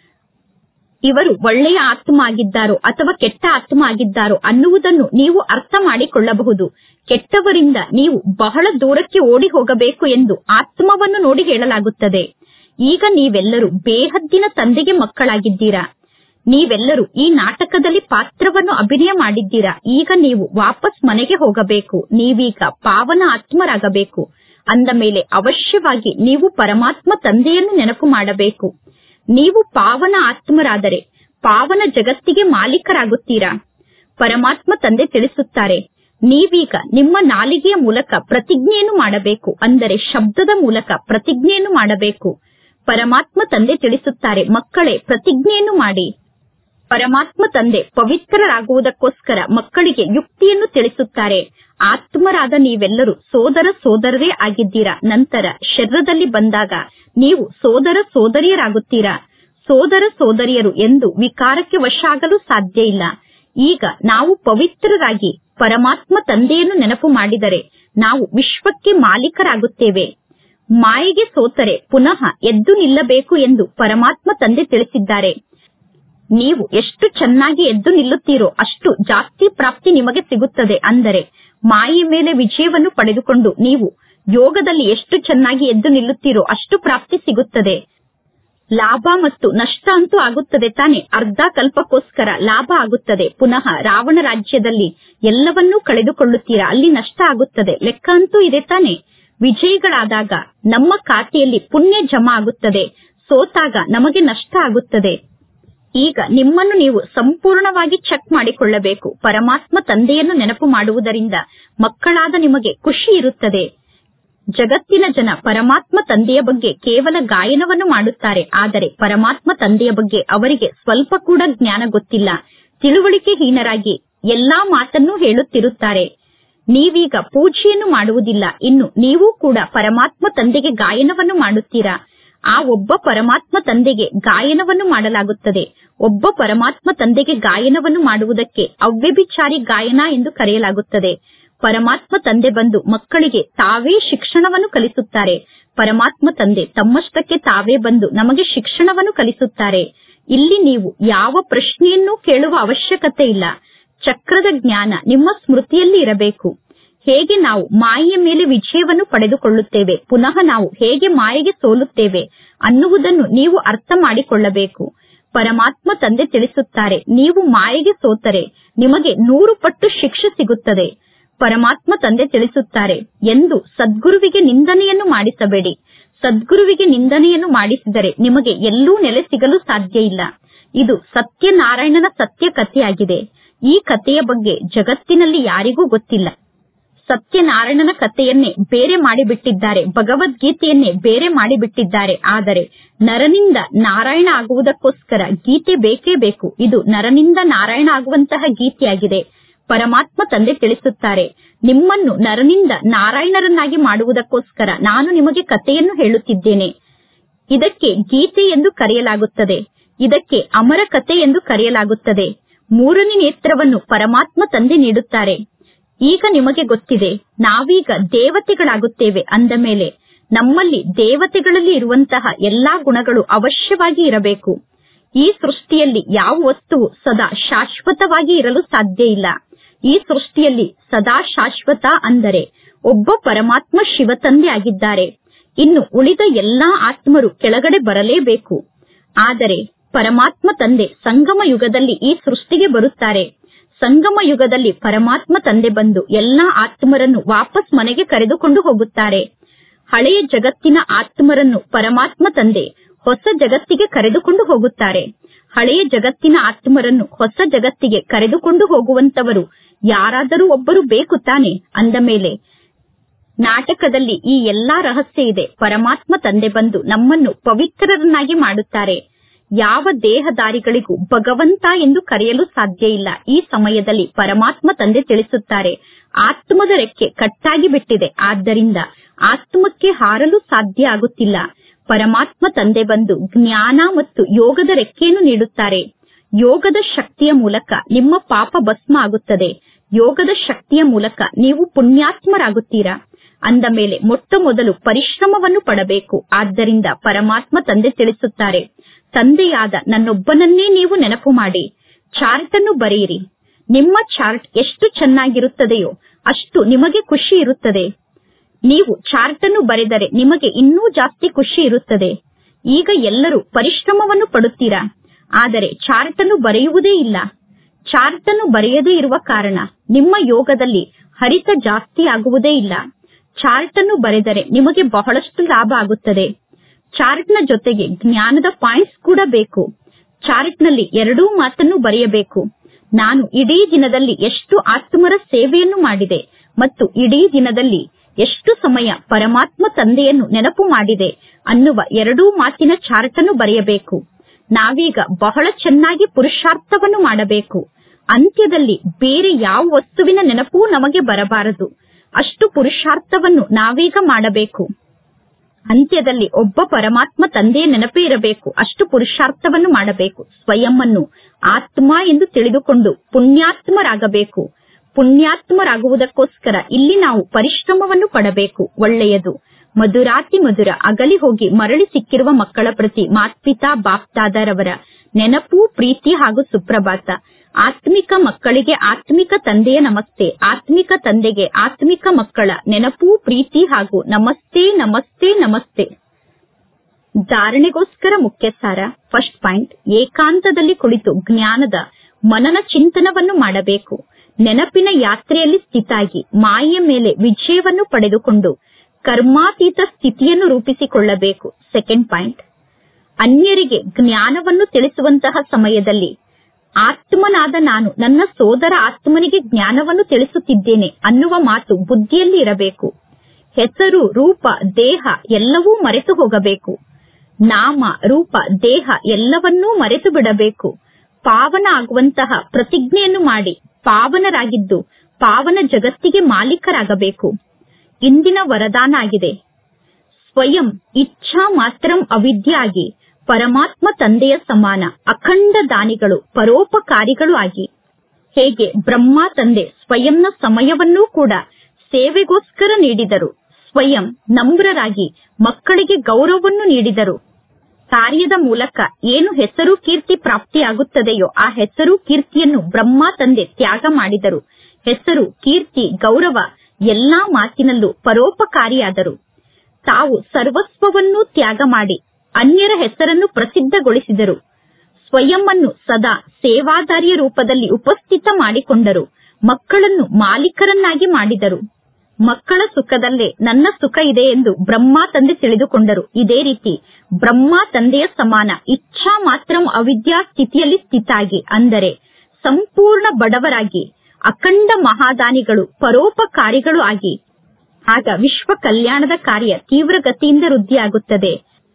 ಇವರು ಒಳ್ಳೆಯ ಆತ್ಮ ಆಗಿದ್ದಾರೋ ಅಥವಾ ಕೆಟ್ಟ ಆತ್ಮ ಆಗಿದ್ದಾರೋ ಅನ್ನುವುದನ್ನು ನೀವು ಅರ್ಥ ಮಾಡಿಕೊಳ್ಳಬಹುದು ಕೆಟ್ಟವರಿಂದ ನೀವು ಬಹಳ ದೂರಕ್ಕೆ ಓಡಿ ಹೋಗಬೇಕು ಎಂದು ಆತ್ಮವನ್ನು ನೋಡಿ ಹೇಳಲಾಗುತ್ತದೆ ಈಗ ನೀವೆಲ್ಲರೂ ಬೇಹದ್ದಿನ ತಂದೆಗೆ ಮಕ್ಕಳಾಗಿದ್ದೀರಾ ನೀವೆಲ್ಲರೂ ಈ ನಾಟಕದಲ್ಲಿ ಪಾತ್ರವನ್ನು ಅಭಿನಯ ಮಾಡಿದ್ದೀರಾ ಈಗ ನೀವು ವಾಪಸ್ ಮನೆಗೆ ಹೋಗಬೇಕು ನೀವೀಗ ಪಾವನ ಆತ್ಮರಾಗಬೇಕು ಅಂದ ಮೇಲೆ ಅವಶ್ಯವಾಗಿ ನೀವು ಪರಮಾತ್ಮ ತಂದೆಯನ್ನು ನೆನಪು ಮಾಡಬೇಕು ನೀವು ಪಾವನ ಆತ್ಮರಾದರೆ ಪಾವನ ಜಗತ್ತಿಗೆ ಮಾಲೀಕರಾಗುತ್ತೀರಾ ಪರಮಾತ್ಮ ತಂದೆ ತಿಳಿಸುತ್ತಾರೆ ನೀವೀಗ ನಿಮ್ಮ ನಾಲಿಗೆಯ ಮೂಲಕ ಪ್ರತಿಜ್ಞೆಯನ್ನು ಮಾಡಬೇಕು ಅಂದರೆ ಶಬ್ದದ ಮೂಲಕ ಪ್ರತಿಜ್ಞೆಯನ್ನು ಮಾಡಬೇಕು ಪರಮಾತ್ಮ ತಂದೆ ತಿಳಿಸುತ್ತಾರೆ ಮಕ್ಕಳೇ ಪ್ರತಿಜ್ಞೆಯನ್ನು ಮಾಡಿ ಪರಮಾತ್ಮ ತಂದೆ ಪವಿತ್ರರಾಗುವುದಕ್ಕೋಸ್ಕರ ಮಕ್ಕಳಿಗೆ ಯುಕ್ತಿಯನ್ನು ತಿಳಿಸುತ್ತಾರೆ ಆತ್ಮರಾದ ನೀವೆಲ್ಲರೂ ಸೋದರ ಸೋದರರೇ ಆಗಿದ್ದೀರಾ ನಂತರ ಶರೀರದಲ್ಲಿ ಬಂದಾಗ ನೀವು ಸೋದರ ಸೋದರಿಯರಾಗುತ್ತೀರಾ ಸೋದರ ಸೋದರಿಯರು ಎಂದು ವಿಕಾರಕ್ಕೆ ವಶ ಆಗಲು ಸಾಧ್ಯ ಇಲ್ಲ ಈಗ ನಾವು ಪವಿತ್ರರಾಗಿ ಪರಮಾತ್ಮ ತಂದೆಯನ್ನು ನೆನಪು ಮಾಡಿದರೆ ನಾವು ವಿಶ್ವಕ್ಕೆ ಮಾಲೀಕರಾಗುತ್ತೇವೆ ಮಾಯೆಗೆ ಸೋತರೆ ಪುನಃ ಎದ್ದು ನಿಲ್ಲಬೇಕು ಎಂದು ಪರಮಾತ್ಮ ತಂದೆ ತಿಳಿಸಿದ್ದಾರೆ ನೀವು ಎಷ್ಟು ಚೆನ್ನಾಗಿ ಎದ್ದು ನಿಲ್ಲುತ್ತೀರೋ ಅಷ್ಟು ಜಾಸ್ತಿ ಪ್ರಾಪ್ತಿ ನಿಮಗೆ ಸಿಗುತ್ತದೆ ಅಂದರೆ ಮಾಯೆ ಮೇಲೆ ವಿಜಯವನ್ನು ಪಡೆದುಕೊಂಡು ನೀವು ಯೋಗದಲ್ಲಿ ಎಷ್ಟು ಚೆನ್ನಾಗಿ ಎದ್ದು ನಿಲ್ಲುತ್ತೀರೋ ಅಷ್ಟು ಪ್ರಾಪ್ತಿ ಸಿಗುತ್ತದೆ ಲಾಭ ಮತ್ತು ನಷ್ಟ ಅಂತೂ ಆಗುತ್ತದೆ ತಾನೆ ಅರ್ಧ ಕಲ್ಪಕ್ಕೋಸ್ಕರ ಲಾಭ ಆಗುತ್ತದೆ ಪುನಃ ರಾವಣ ರಾಜ್ಯದಲ್ಲಿ ಎಲ್ಲವನ್ನೂ ಕಳೆದುಕೊಳ್ಳುತ್ತೀರಾ ಅಲ್ಲಿ ನಷ್ಟ ಆಗುತ್ತದೆ ಲೆಕ್ಕ ಅಂತೂ ಇದೆ ತಾನೆ ವಿಜಯಿಗಳಾದಾಗ ನಮ್ಮ ಖಾತೆಯಲ್ಲಿ ಪುಣ್ಯ ಜಮಾ ಆಗುತ್ತದೆ ಸೋತಾಗ ನಮಗೆ ನಷ್ಟ ಆಗುತ್ತದೆ ಈಗ ನಿಮ್ಮನ್ನು ನೀವು ಸಂಪೂರ್ಣವಾಗಿ ಚೆಕ್ ಮಾಡಿಕೊಳ್ಳಬೇಕು ಪರಮಾತ್ಮ ತಂದೆಯನ್ನು ನೆನಪು ಮಾಡುವುದರಿಂದ ಮಕ್ಕಳಾದ ನಿಮಗೆ ಖುಷಿ ಇರುತ್ತದೆ ಜಗತ್ತಿನ ಜನ ಪರಮಾತ್ಮ ತಂದೆಯ ಬಗ್ಗೆ ಕೇವಲ ಗಾಯನವನ್ನು ಮಾಡುತ್ತಾರೆ ಆದರೆ ಪರಮಾತ್ಮ ತಂದೆಯ ಬಗ್ಗೆ ಅವರಿಗೆ ಸ್ವಲ್ಪ ಕೂಡ ಜ್ಞಾನ ಗೊತ್ತಿಲ್ಲ ತಿಳುವಳಿಕೆ ಹೀನರಾಗಿ ಎಲ್ಲಾ ಮಾತನ್ನು ಹೇಳುತ್ತಿರುತ್ತಾರೆ ನೀವೀಗ ಪೂಜೆಯನ್ನು ಮಾಡುವುದಿಲ್ಲ ಇನ್ನು ನೀವು ಕೂಡ ಪರಮಾತ್ಮ ತಂದೆಗೆ ಗಾಯನವನ್ನು ಮಾಡುತ್ತೀರಾ ಆ ಒಬ್ಬ ಪರಮಾತ್ಮ ತಂದೆಗೆ ಗಾಯನವನ್ನು ಮಾಡಲಾಗುತ್ತದೆ ಒಬ್ಬ ಪರಮಾತ್ಮ ತಂದೆಗೆ ಗಾಯನವನ್ನು ಮಾಡುವುದಕ್ಕೆ ಅವ್ಯಭಿಚಾರಿ ಗಾಯನ ಎಂದು ಕರೆಯಲಾಗುತ್ತದೆ ಪರಮಾತ್ಮ ತಂದೆ ಬಂದು ಮಕ್ಕಳಿಗೆ ತಾವೇ ಶಿಕ್ಷಣವನ್ನು ಕಲಿಸುತ್ತಾರೆ ಪರಮಾತ್ಮ ತಂದೆ ತಮ್ಮಷ್ಟಕ್ಕೆ ತಾವೇ ಬಂದು ನಮಗೆ ಶಿಕ್ಷಣವನ್ನು ಕಲಿಸುತ್ತಾರೆ ಇಲ್ಲಿ ನೀವು ಯಾವ ಪ್ರಶ್ನೆಯನ್ನೂ ಕೇಳುವ ಅವಶ್ಯಕತೆ ಇಲ್ಲ ಚಕ್ರದ ಜ್ಞಾನ ನಿಮ್ಮ ಸ್ಮೃತಿಯಲ್ಲಿ ಇರಬೇಕು ಹೇಗೆ ನಾವು ಮಾಯೆಯ ಮೇಲೆ ವಿಜಯವನ್ನು ಪಡೆದುಕೊಳ್ಳುತ್ತೇವೆ ಪುನಃ ನಾವು ಹೇಗೆ ಮಾಯೆಗೆ ಸೋಲುತ್ತೇವೆ ಅನ್ನುವುದನ್ನು ನೀವು ಅರ್ಥ ಮಾಡಿಕೊಳ್ಳಬೇಕು ಪರಮಾತ್ಮ ತಂದೆ ತಿಳಿಸುತ್ತಾರೆ ನೀವು ಮಾಯೆಗೆ ಸೋತರೆ ನಿಮಗೆ ನೂರು ಪಟ್ಟು ಶಿಕ್ಷೆ ಸಿಗುತ್ತದೆ ಪರಮಾತ್ಮ ತಂದೆ ತಿಳಿಸುತ್ತಾರೆ ಎಂದು ಸದ್ಗುರುವಿಗೆ ನಿಂದನೆಯನ್ನು ಮಾಡಿಸಬೇಡಿ ಸದ್ಗುರುವಿಗೆ ನಿಂದನೆಯನ್ನು ಮಾಡಿಸಿದರೆ ನಿಮಗೆ ಎಲ್ಲೂ ನೆಲೆ ಸಿಗಲು ಸಾಧ್ಯ ಇಲ್ಲ ಇದು ಸತ್ಯನಾರಾಯಣನ ಸತ್ಯ ಕಥೆಯಾಗಿದೆ ಈ ಕಥೆಯ ಬಗ್ಗೆ ಜಗತ್ತಿನಲ್ಲಿ ಯಾರಿಗೂ ಗೊತ್ತಿಲ್ಲ ಸತ್ಯನಾರಾಯಣನ ಕಥೆಯನ್ನೇ ಬೇರೆ ಮಾಡಿಬಿಟ್ಟಿದ್ದಾರೆ ಭಗವದ್ಗೀತೆಯನ್ನೇ ಬೇರೆ ಮಾಡಿಬಿಟ್ಟಿದ್ದಾರೆ ಆದರೆ ನರನಿಂದ ನಾರಾಯಣ ಆಗುವುದಕ್ಕೋಸ್ಕರ ಗೀತೆ ಬೇಕೇ ಬೇಕು ಇದು ನರನಿಂದ ನಾರಾಯಣ ಆಗುವಂತಹ ಗೀತೆಯಾಗಿದೆ ಪರಮಾತ್ಮ ತಂದೆ ತಿಳಿಸುತ್ತಾರೆ ನಿಮ್ಮನ್ನು ನರನಿಂದ ನಾರಾಯಣರನ್ನಾಗಿ ಮಾಡುವುದಕ್ಕೋಸ್ಕರ ನಾನು ನಿಮಗೆ ಕಥೆಯನ್ನು ಹೇಳುತ್ತಿದ್ದೇನೆ ಇದಕ್ಕೆ ಗೀತೆ ಎಂದು ಕರೆಯಲಾಗುತ್ತದೆ ಇದಕ್ಕೆ ಅಮರ ಕಥೆ ಎಂದು ಕರೆಯಲಾಗುತ್ತದೆ ಮೂರನೇ ನೇತ್ರವನ್ನು ಪರಮಾತ್ಮ ತಂದೆ ನೀಡುತ್ತಾರೆ ಈಗ ನಿಮಗೆ ಗೊತ್ತಿದೆ ನಾವೀಗ ದೇವತೆಗಳಾಗುತ್ತೇವೆ ಅಂದ ಮೇಲೆ ನಮ್ಮಲ್ಲಿ ದೇವತೆಗಳಲ್ಲಿ ಇರುವಂತಹ ಎಲ್ಲಾ ಗುಣಗಳು ಅವಶ್ಯವಾಗಿ ಇರಬೇಕು ಈ ಸೃಷ್ಟಿಯಲ್ಲಿ ಯಾವ ವಸ್ತುವು ಸದಾ ಶಾಶ್ವತವಾಗಿ ಇರಲು ಸಾಧ್ಯ ಇಲ್ಲ ಈ ಸೃಷ್ಟಿಯಲ್ಲಿ ಸದಾ ಶಾಶ್ವತ ಅಂದರೆ ಒಬ್ಬ ಪರಮಾತ್ಮ ಶಿವತಂದೆ ಆಗಿದ್ದಾರೆ ಇನ್ನು ಉಳಿದ ಎಲ್ಲಾ ಆತ್ಮರು ಕೆಳಗಡೆ ಬರಲೇಬೇಕು ಆದರೆ ಪರಮಾತ್ಮ ತಂದೆ ಸಂಗಮ ಯುಗದಲ್ಲಿ ಈ ಸೃಷ್ಟಿಗೆ ಬರುತ್ತಾರೆ ಸಂಗಮ ಯುಗದಲ್ಲಿ ಪರಮಾತ್ಮ ತಂದೆ ಬಂದು ಎಲ್ಲಾ ಆತ್ಮರನ್ನು ವಾಪಸ್ ಮನೆಗೆ ಕರೆದುಕೊಂಡು ಹೋಗುತ್ತಾರೆ ಹಳೆಯ ಜಗತ್ತಿನ ಆತ್ಮರನ್ನು ಪರಮಾತ್ಮ ತಂದೆ ಹೊಸ ಜಗತ್ತಿಗೆ ಕರೆದುಕೊಂಡು ಹೋಗುತ್ತಾರೆ ಹಳೆಯ ಜಗತ್ತಿನ ಆತ್ಮರನ್ನು ಹೊಸ ಜಗತ್ತಿಗೆ ಕರೆದುಕೊಂಡು ಹೋಗುವಂತವರು ಯಾರಾದರೂ ಒಬ್ಬರು ಬೇಕು ತಾನೆ ಅಂದ ಮೇಲೆ ನಾಟಕದಲ್ಲಿ ಈ ಎಲ್ಲಾ ರಹಸ್ಯ ಇದೆ ಪರಮಾತ್ಮ ತಂದೆ ಬಂದು ನಮ್ಮನ್ನು ಪವಿತ್ರರನ್ನಾಗಿ ಮಾಡುತ್ತಾರೆ ಯಾವ ದೇಹದಾರಿಗಳಿಗೂ ಭಗವಂತ ಎಂದು ಕರೆಯಲು ಸಾಧ್ಯ ಇಲ್ಲ ಈ ಸಮಯದಲ್ಲಿ ಪರಮಾತ್ಮ ತಂದೆ ತಿಳಿಸುತ್ತಾರೆ ಆತ್ಮದ ರೆಕ್ಕೆ ಕಟ್ಟಾಗಿ ಬಿಟ್ಟಿದೆ ಆದ್ದರಿಂದ ಆತ್ಮಕ್ಕೆ ಹಾರಲು ಸಾಧ್ಯ ಆಗುತ್ತಿಲ್ಲ ಪರಮಾತ್ಮ ತಂದೆ ಬಂದು ಜ್ಞಾನ ಮತ್ತು ಯೋಗದ ರೆಕ್ಕೆಯನ್ನು ನೀಡುತ್ತಾರೆ ಯೋಗದ ಶಕ್ತಿಯ ಮೂಲಕ ನಿಮ್ಮ ಪಾಪ ಭಸ್ಮ ಆಗುತ್ತದೆ ಯೋಗದ ಶಕ್ತಿಯ ಮೂಲಕ ನೀವು ಪುಣ್ಯಾತ್ಮರಾಗುತ್ತೀರಾ ಅಂದ ಮೇಲೆ ಮೊಟ್ಟ ಮೊದಲು ಪರಿಶ್ರಮವನ್ನು ಪಡಬೇಕು ಆದ್ದರಿಂದ ಪರಮಾತ್ಮ ತಂದೆ ತಿಳಿಸುತ್ತಾರೆ ತಂದೆಯಾದ ನನ್ನೊಬ್ಬನನ್ನೇ ನೀವು ನೆನಪು ಮಾಡಿ ಚಾರ್ಟ್ ಅನ್ನು ಬರೆಯಿರಿ ನಿಮ್ಮ ಚಾರ್ಟ್ ಎಷ್ಟು ಚೆನ್ನಾಗಿರುತ್ತದೆಯೋ ಅಷ್ಟು ನಿಮಗೆ ಖುಷಿ ಇರುತ್ತದೆ ನೀವು ಚಾರ್ಟ್ ಅನ್ನು ಬರೆದರೆ ನಿಮಗೆ ಇನ್ನೂ ಜಾಸ್ತಿ ಖುಷಿ ಇರುತ್ತದೆ ಈಗ ಎಲ್ಲರೂ ಪರಿಶ್ರಮವನ್ನು ಪಡುತ್ತೀರಾ ಆದರೆ ಚಾರ್ಟ್ ಅನ್ನು ಬರೆಯುವುದೇ ಇಲ್ಲ ಚಾರ್ಟ್ ಅನ್ನು ಬರೆಯದೇ ಇರುವ ಕಾರಣ ನಿಮ್ಮ ಯೋಗದಲ್ಲಿ ಹರಿತ ಜಾಸ್ತಿ ಆಗುವುದೇ ಇಲ್ಲ ಚಾರ್ಟ್ ಅನ್ನು ಬರೆದರೆ ನಿಮಗೆ ಬಹಳಷ್ಟು ಲಾಭ ಆಗುತ್ತದೆ ಚಾರ್ಟ್ ನ ಜೊತೆಗೆ ಜ್ಞಾನದ ಪಾಯಿಂಟ್ಸ್ ಕೂಡ ಬೇಕು ಚಾರ್ಟ್ ನಲ್ಲಿ ಎರಡೂ ಮಾತನ್ನು ಬರೆಯಬೇಕು ನಾನು ಇಡೀ ದಿನದಲ್ಲಿ ಎಷ್ಟು ಆತ್ಮರ ಸೇವೆಯನ್ನು ಮಾಡಿದೆ ಮತ್ತು ಇಡೀ ದಿನದಲ್ಲಿ ಎಷ್ಟು ಸಮಯ ಪರಮಾತ್ಮ ತಂದೆಯನ್ನು ನೆನಪು ಮಾಡಿದೆ ಅನ್ನುವ ಎರಡೂ ಮಾತಿನ ಚಾರ್ಟ್ ಅನ್ನು ಬರೆಯಬೇಕು ನಾವೀಗ ಬಹಳ ಚೆನ್ನಾಗಿ ಪುರುಷಾರ್ಥವನ್ನು ಮಾಡಬೇಕು ಅಂತ್ಯದಲ್ಲಿ ಬೇರೆ ಯಾವ ವಸ್ತುವಿನ ನೆನಪೂ ನಮಗೆ ಬರಬಾರದು ಅಷ್ಟು ಪುರುಷಾರ್ಥವನ್ನು ನಾವೀಗ ಮಾಡಬೇಕು ಅಂತ್ಯದಲ್ಲಿ ಒಬ್ಬ ಪರಮಾತ್ಮ ತಂದೆಯ ನೆನಪೇ ಇರಬೇಕು ಅಷ್ಟು ಪುರುಷಾರ್ಥವನ್ನು ಮಾಡಬೇಕು ಸ್ವಯಂವನ್ನು ಆತ್ಮ ಎಂದು ತಿಳಿದುಕೊಂಡು ಪುಣ್ಯಾತ್ಮರಾಗಬೇಕು ಪುಣ್ಯಾತ್ಮರಾಗುವುದಕ್ಕೋಸ್ಕರ ಇಲ್ಲಿ ನಾವು ಪರಿಶ್ರಮವನ್ನು ಪಡಬೇಕು ಒಳ್ಳೆಯದು ಮಧುರಾತಿ ಮಧುರ ಅಗಲಿ ಹೋಗಿ ಮರಳಿ ಸಿಕ್ಕಿರುವ ಮಕ್ಕಳ ಪ್ರತಿ ಮಾತ್ಪಿತಾ ಬಾಪ್ತಾದರವರ ನೆನಪು ಪ್ರೀತಿ ಹಾಗೂ ಸುಪ್ರಭಾತ ಆತ್ಮಿಕ ಮಕ್ಕಳಿಗೆ ಆತ್ಮಿಕ ತಂದೆಯ ನಮಸ್ತೆ ಆತ್ಮಿಕ ತಂದೆಗೆ ಆತ್ಮಿಕ ಮಕ್ಕಳ ನೆನಪು ಪ್ರೀತಿ ಹಾಗೂ ನಮಸ್ತೆ ನಮಸ್ತೆ ನಮಸ್ತೆ ಧಾರಣೆಗೋಸ್ಕರ ಮುಖ್ಯ ಸಾರ ಫಸ್ಟ್ ಪಾಯಿಂಟ್ ಏಕಾಂತದಲ್ಲಿ ಕುಳಿತು ಜ್ಞಾನದ ಮನನ ಚಿಂತನವನ್ನು ಮಾಡಬೇಕು ನೆನಪಿನ ಯಾತ್ರೆಯಲ್ಲಿ ಸ್ಥಿತಾಗಿ ಮಾಯೆಯ ಮೇಲೆ ವಿಜಯವನ್ನು ಪಡೆದುಕೊಂಡು ಕರ್ಮಾತೀತ ಸ್ಥಿತಿಯನ್ನು ರೂಪಿಸಿಕೊಳ್ಳಬೇಕು ಸೆಕೆಂಡ್ ಪಾಯಿಂಟ್ ಅನ್ಯರಿಗೆ ಜ್ಞಾನವನ್ನು ತಿಳಿಸುವಂತಹ ಸಮಯದಲ್ಲಿ ಆತ್ಮನಾದ ನಾನು ನನ್ನ ಸೋದರ ಆತ್ಮನಿಗೆ ಜ್ಞಾನವನ್ನು ತಿಳಿಸುತ್ತಿದ್ದೇನೆ ಅನ್ನುವ ಮಾತು ಬುದ್ಧಿಯಲ್ಲಿ ಇರಬೇಕು ಹೆಸರು ರೂಪ ದೇಹ ಎಲ್ಲವೂ ಮರೆತು ಹೋಗಬೇಕು ನಾಮ ರೂಪ ದೇಹ ಎಲ್ಲವನ್ನೂ ಮರೆತು ಬಿಡಬೇಕು ಪಾವನ ಆಗುವಂತಹ ಪ್ರತಿಜ್ಞೆಯನ್ನು ಮಾಡಿ ಪಾವನರಾಗಿದ್ದು ಪಾವನ ಜಗತ್ತಿಗೆ ಮಾಲೀಕರಾಗಬೇಕು ಇಂದಿನ ವರದಾನ ಆಗಿದೆ ಸ್ವಯಂ ಇಚ್ಛಾ ಮಾತ್ರಂ ಅವಿದ್ಯಾಗಿ ಪರಮಾತ್ಮ ತಂದೆಯ ಸಮಾನ ಅಖಂಡ ದಾನಿಗಳು ಪರೋಪಕಾರಿಗಳು ಆಗಿ ಹೇಗೆ ಬ್ರಹ್ಮ ತಂದೆ ಸ್ವಯಂನ ಸಮಯವನ್ನೂ ಕೂಡ ಸೇವೆಗೋಸ್ಕರ ನೀಡಿದರು ಸ್ವಯಂ ನಮ್ರರಾಗಿ ಮಕ್ಕಳಿಗೆ ಗೌರವವನ್ನು ನೀಡಿದರು ಕಾರ್ಯದ ಮೂಲಕ ಏನು ಹೆಸರು ಕೀರ್ತಿ ಪ್ರಾಪ್ತಿಯಾಗುತ್ತದೆಯೋ ಆ ಹೆಸರು ಕೀರ್ತಿಯನ್ನು ಬ್ರಹ್ಮ ತಂದೆ ತ್ಯಾಗ ಮಾಡಿದರು ಹೆಸರು ಕೀರ್ತಿ ಗೌರವ ಎಲ್ಲಾ ಮಾತಿನಲ್ಲೂ ಪರೋಪಕಾರಿಯಾದರು ತಾವು ಸರ್ವಸ್ವವನ್ನೂ ತ್ಯಾಗ ಮಾಡಿ ಅನ್ಯರ ಹೆಸರನ್ನು ಪ್ರಸಿದ್ಧಗೊಳಿಸಿದರು ಸ್ವಯಂವನ್ನು ಸದಾ ಸೇವಾದಾರಿಯ ರೂಪದಲ್ಲಿ ಉಪಸ್ಥಿತ ಮಾಡಿಕೊಂಡರು ಮಕ್ಕಳನ್ನು ಮಾಲೀಕರನ್ನಾಗಿ ಮಾಡಿದರು ಮಕ್ಕಳ ಸುಖದಲ್ಲೇ ನನ್ನ ಸುಖ ಇದೆ ಎಂದು ಬ್ರಹ್ಮ ತಂದೆ ತಿಳಿದುಕೊಂಡರು ಇದೇ ರೀತಿ ಬ್ರಹ್ಮ ತಂದೆಯ ಸಮಾನ ಇಚ್ಛಾ ಮಾತ್ರ ಅವಿದ್ಯಾ ಸ್ಥಿತಿಯಲ್ಲಿ ಸ್ಥಿತಾಗಿ ಅಂದರೆ ಸಂಪೂರ್ಣ ಬಡವರಾಗಿ ಅಖಂಡ ಮಹಾದಾನಿಗಳು ಪರೋಪಕಾರಿಗಳು ಆಗಿ ಆಗ ವಿಶ್ವ ಕಲ್ಯಾಣದ ಕಾರ್ಯ ತೀವ್ರಗತಿಯಿಂದ ವೃದ್ಧಿಯಾಗುತ್ತದೆ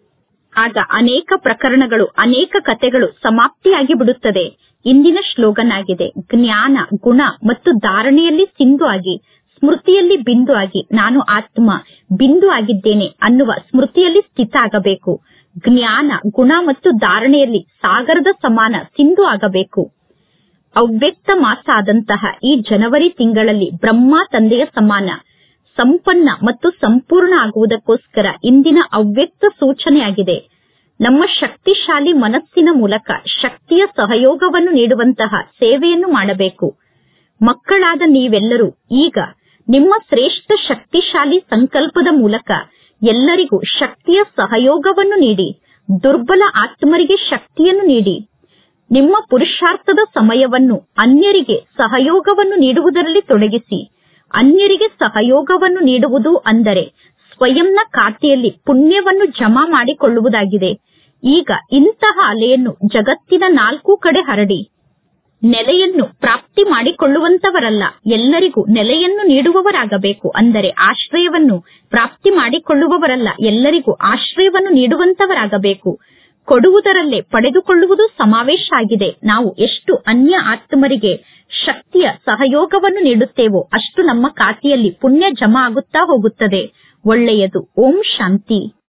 ಆಗ ಅನೇಕ ಪ್ರಕರಣಗಳು ಅನೇಕ ಕಥೆಗಳು ಸಮಾಪ್ತಿಯಾಗಿ ಬಿಡುತ್ತದೆ ಇಂದಿನ ಶ್ಲೋಗನ್ ಆಗಿದೆ ಜ್ಞಾನ ಗುಣ ಮತ್ತು ಧಾರಣೆಯಲ್ಲಿ ಸಿಂಧು ಆಗಿ ಸ್ಮೃತಿಯಲ್ಲಿ ಬಿಂದು ಆಗಿ ನಾನು ಆತ್ಮ ಬಿಂದು ಆಗಿದ್ದೇನೆ ಅನ್ನುವ ಸ್ಮೃತಿಯಲ್ಲಿ ಸ್ಥಿತ ಆಗಬೇಕು ಜ್ಞಾನ ಗುಣ ಮತ್ತು ಧಾರಣೆಯಲ್ಲಿ ಸಾಗರದ ಸಮಾನ ಸಿಂಧು ಆಗಬೇಕು ಅವ್ಯಕ್ತ ಮಾಸ ಆದಂತಹ ಈ ಜನವರಿ ತಿಂಗಳಲ್ಲಿ ಬ್ರಹ್ಮ ತಂದೆಯ ಸಮಾನ ಸಂಪನ್ನ ಮತ್ತು ಸಂಪೂರ್ಣ ಆಗುವುದಕ್ಕೋಸ್ಕರ ಇಂದಿನ ಅವ್ಯಕ್ತ ಸೂಚನೆಯಾಗಿದೆ ನಮ್ಮ ಶಕ್ತಿಶಾಲಿ ಮನಸ್ಸಿನ ಮೂಲಕ ಶಕ್ತಿಯ ಸಹಯೋಗವನ್ನು ನೀಡುವಂತಹ ಸೇವೆಯನ್ನು ಮಾಡಬೇಕು ಮಕ್ಕಳಾದ ನೀವೆಲ್ಲರೂ ಈಗ ನಿಮ್ಮ ಶ್ರೇಷ್ಠ ಶಕ್ತಿಶಾಲಿ ಸಂಕಲ್ಪದ ಮೂಲಕ ಎಲ್ಲರಿಗೂ ಶಕ್ತಿಯ ಸಹಯೋಗವನ್ನು ನೀಡಿ ದುರ್ಬಲ ಆತ್ಮರಿಗೆ ಶಕ್ತಿಯನ್ನು ನೀಡಿ ನಿಮ್ಮ ಪುರುಷಾರ್ಥದ ಸಮಯವನ್ನು ಅನ್ಯರಿಗೆ ಸಹಯೋಗವನ್ನು ನೀಡುವುದರಲ್ಲಿ ತೊಡಗಿಸಿ ಅನ್ಯರಿಗೆ ಸಹಯೋಗವನ್ನು ನೀಡುವುದು ಅಂದರೆ ಸ್ವಯಂನ ಖಾತೆಯಲ್ಲಿ ಪುಣ್ಯವನ್ನು ಜಮಾ ಮಾಡಿಕೊಳ್ಳುವುದಾಗಿದೆ ಈಗ ಇಂತಹ ಅಲೆಯನ್ನು ಜಗತ್ತಿನ ನಾಲ್ಕು ಕಡೆ ಹರಡಿ ನೆಲೆಯನ್ನು ಪ್ರಾಪ್ತಿ ಮಾಡಿಕೊಳ್ಳುವಂತವರಲ್ಲ ಎಲ್ಲರಿಗೂ ನೆಲೆಯನ್ನು ನೀಡುವವರಾಗಬೇಕು ಅಂದರೆ ಆಶ್ರಯವನ್ನು ಪ್ರಾಪ್ತಿ ಮಾಡಿಕೊಳ್ಳುವವರಲ್ಲ ಎಲ್ಲರಿಗೂ ಆಶ್ರಯವನ್ನು ನೀಡುವಂತವರಾಗಬೇಕು ಕೊಡುವುದರಲ್ಲೇ ಪಡೆದುಕೊಳ್ಳುವುದು ಸಮಾವೇಶ ಆಗಿದೆ ನಾವು ಎಷ್ಟು ಅನ್ಯ ಆತ್ಮರಿಗೆ ಶಕ್ತಿಯ ಸಹಯೋಗವನ್ನು ನೀಡುತ್ತೇವೋ ಅಷ್ಟು ನಮ್ಮ ಖಾತೆಯಲ್ಲಿ ಪುಣ್ಯ ಜಮಾ ಆಗುತ್ತಾ ಹೋಗುತ್ತದೆ ಒಳ್ಳೆಯದು ಓಂ ಶಾಂತಿ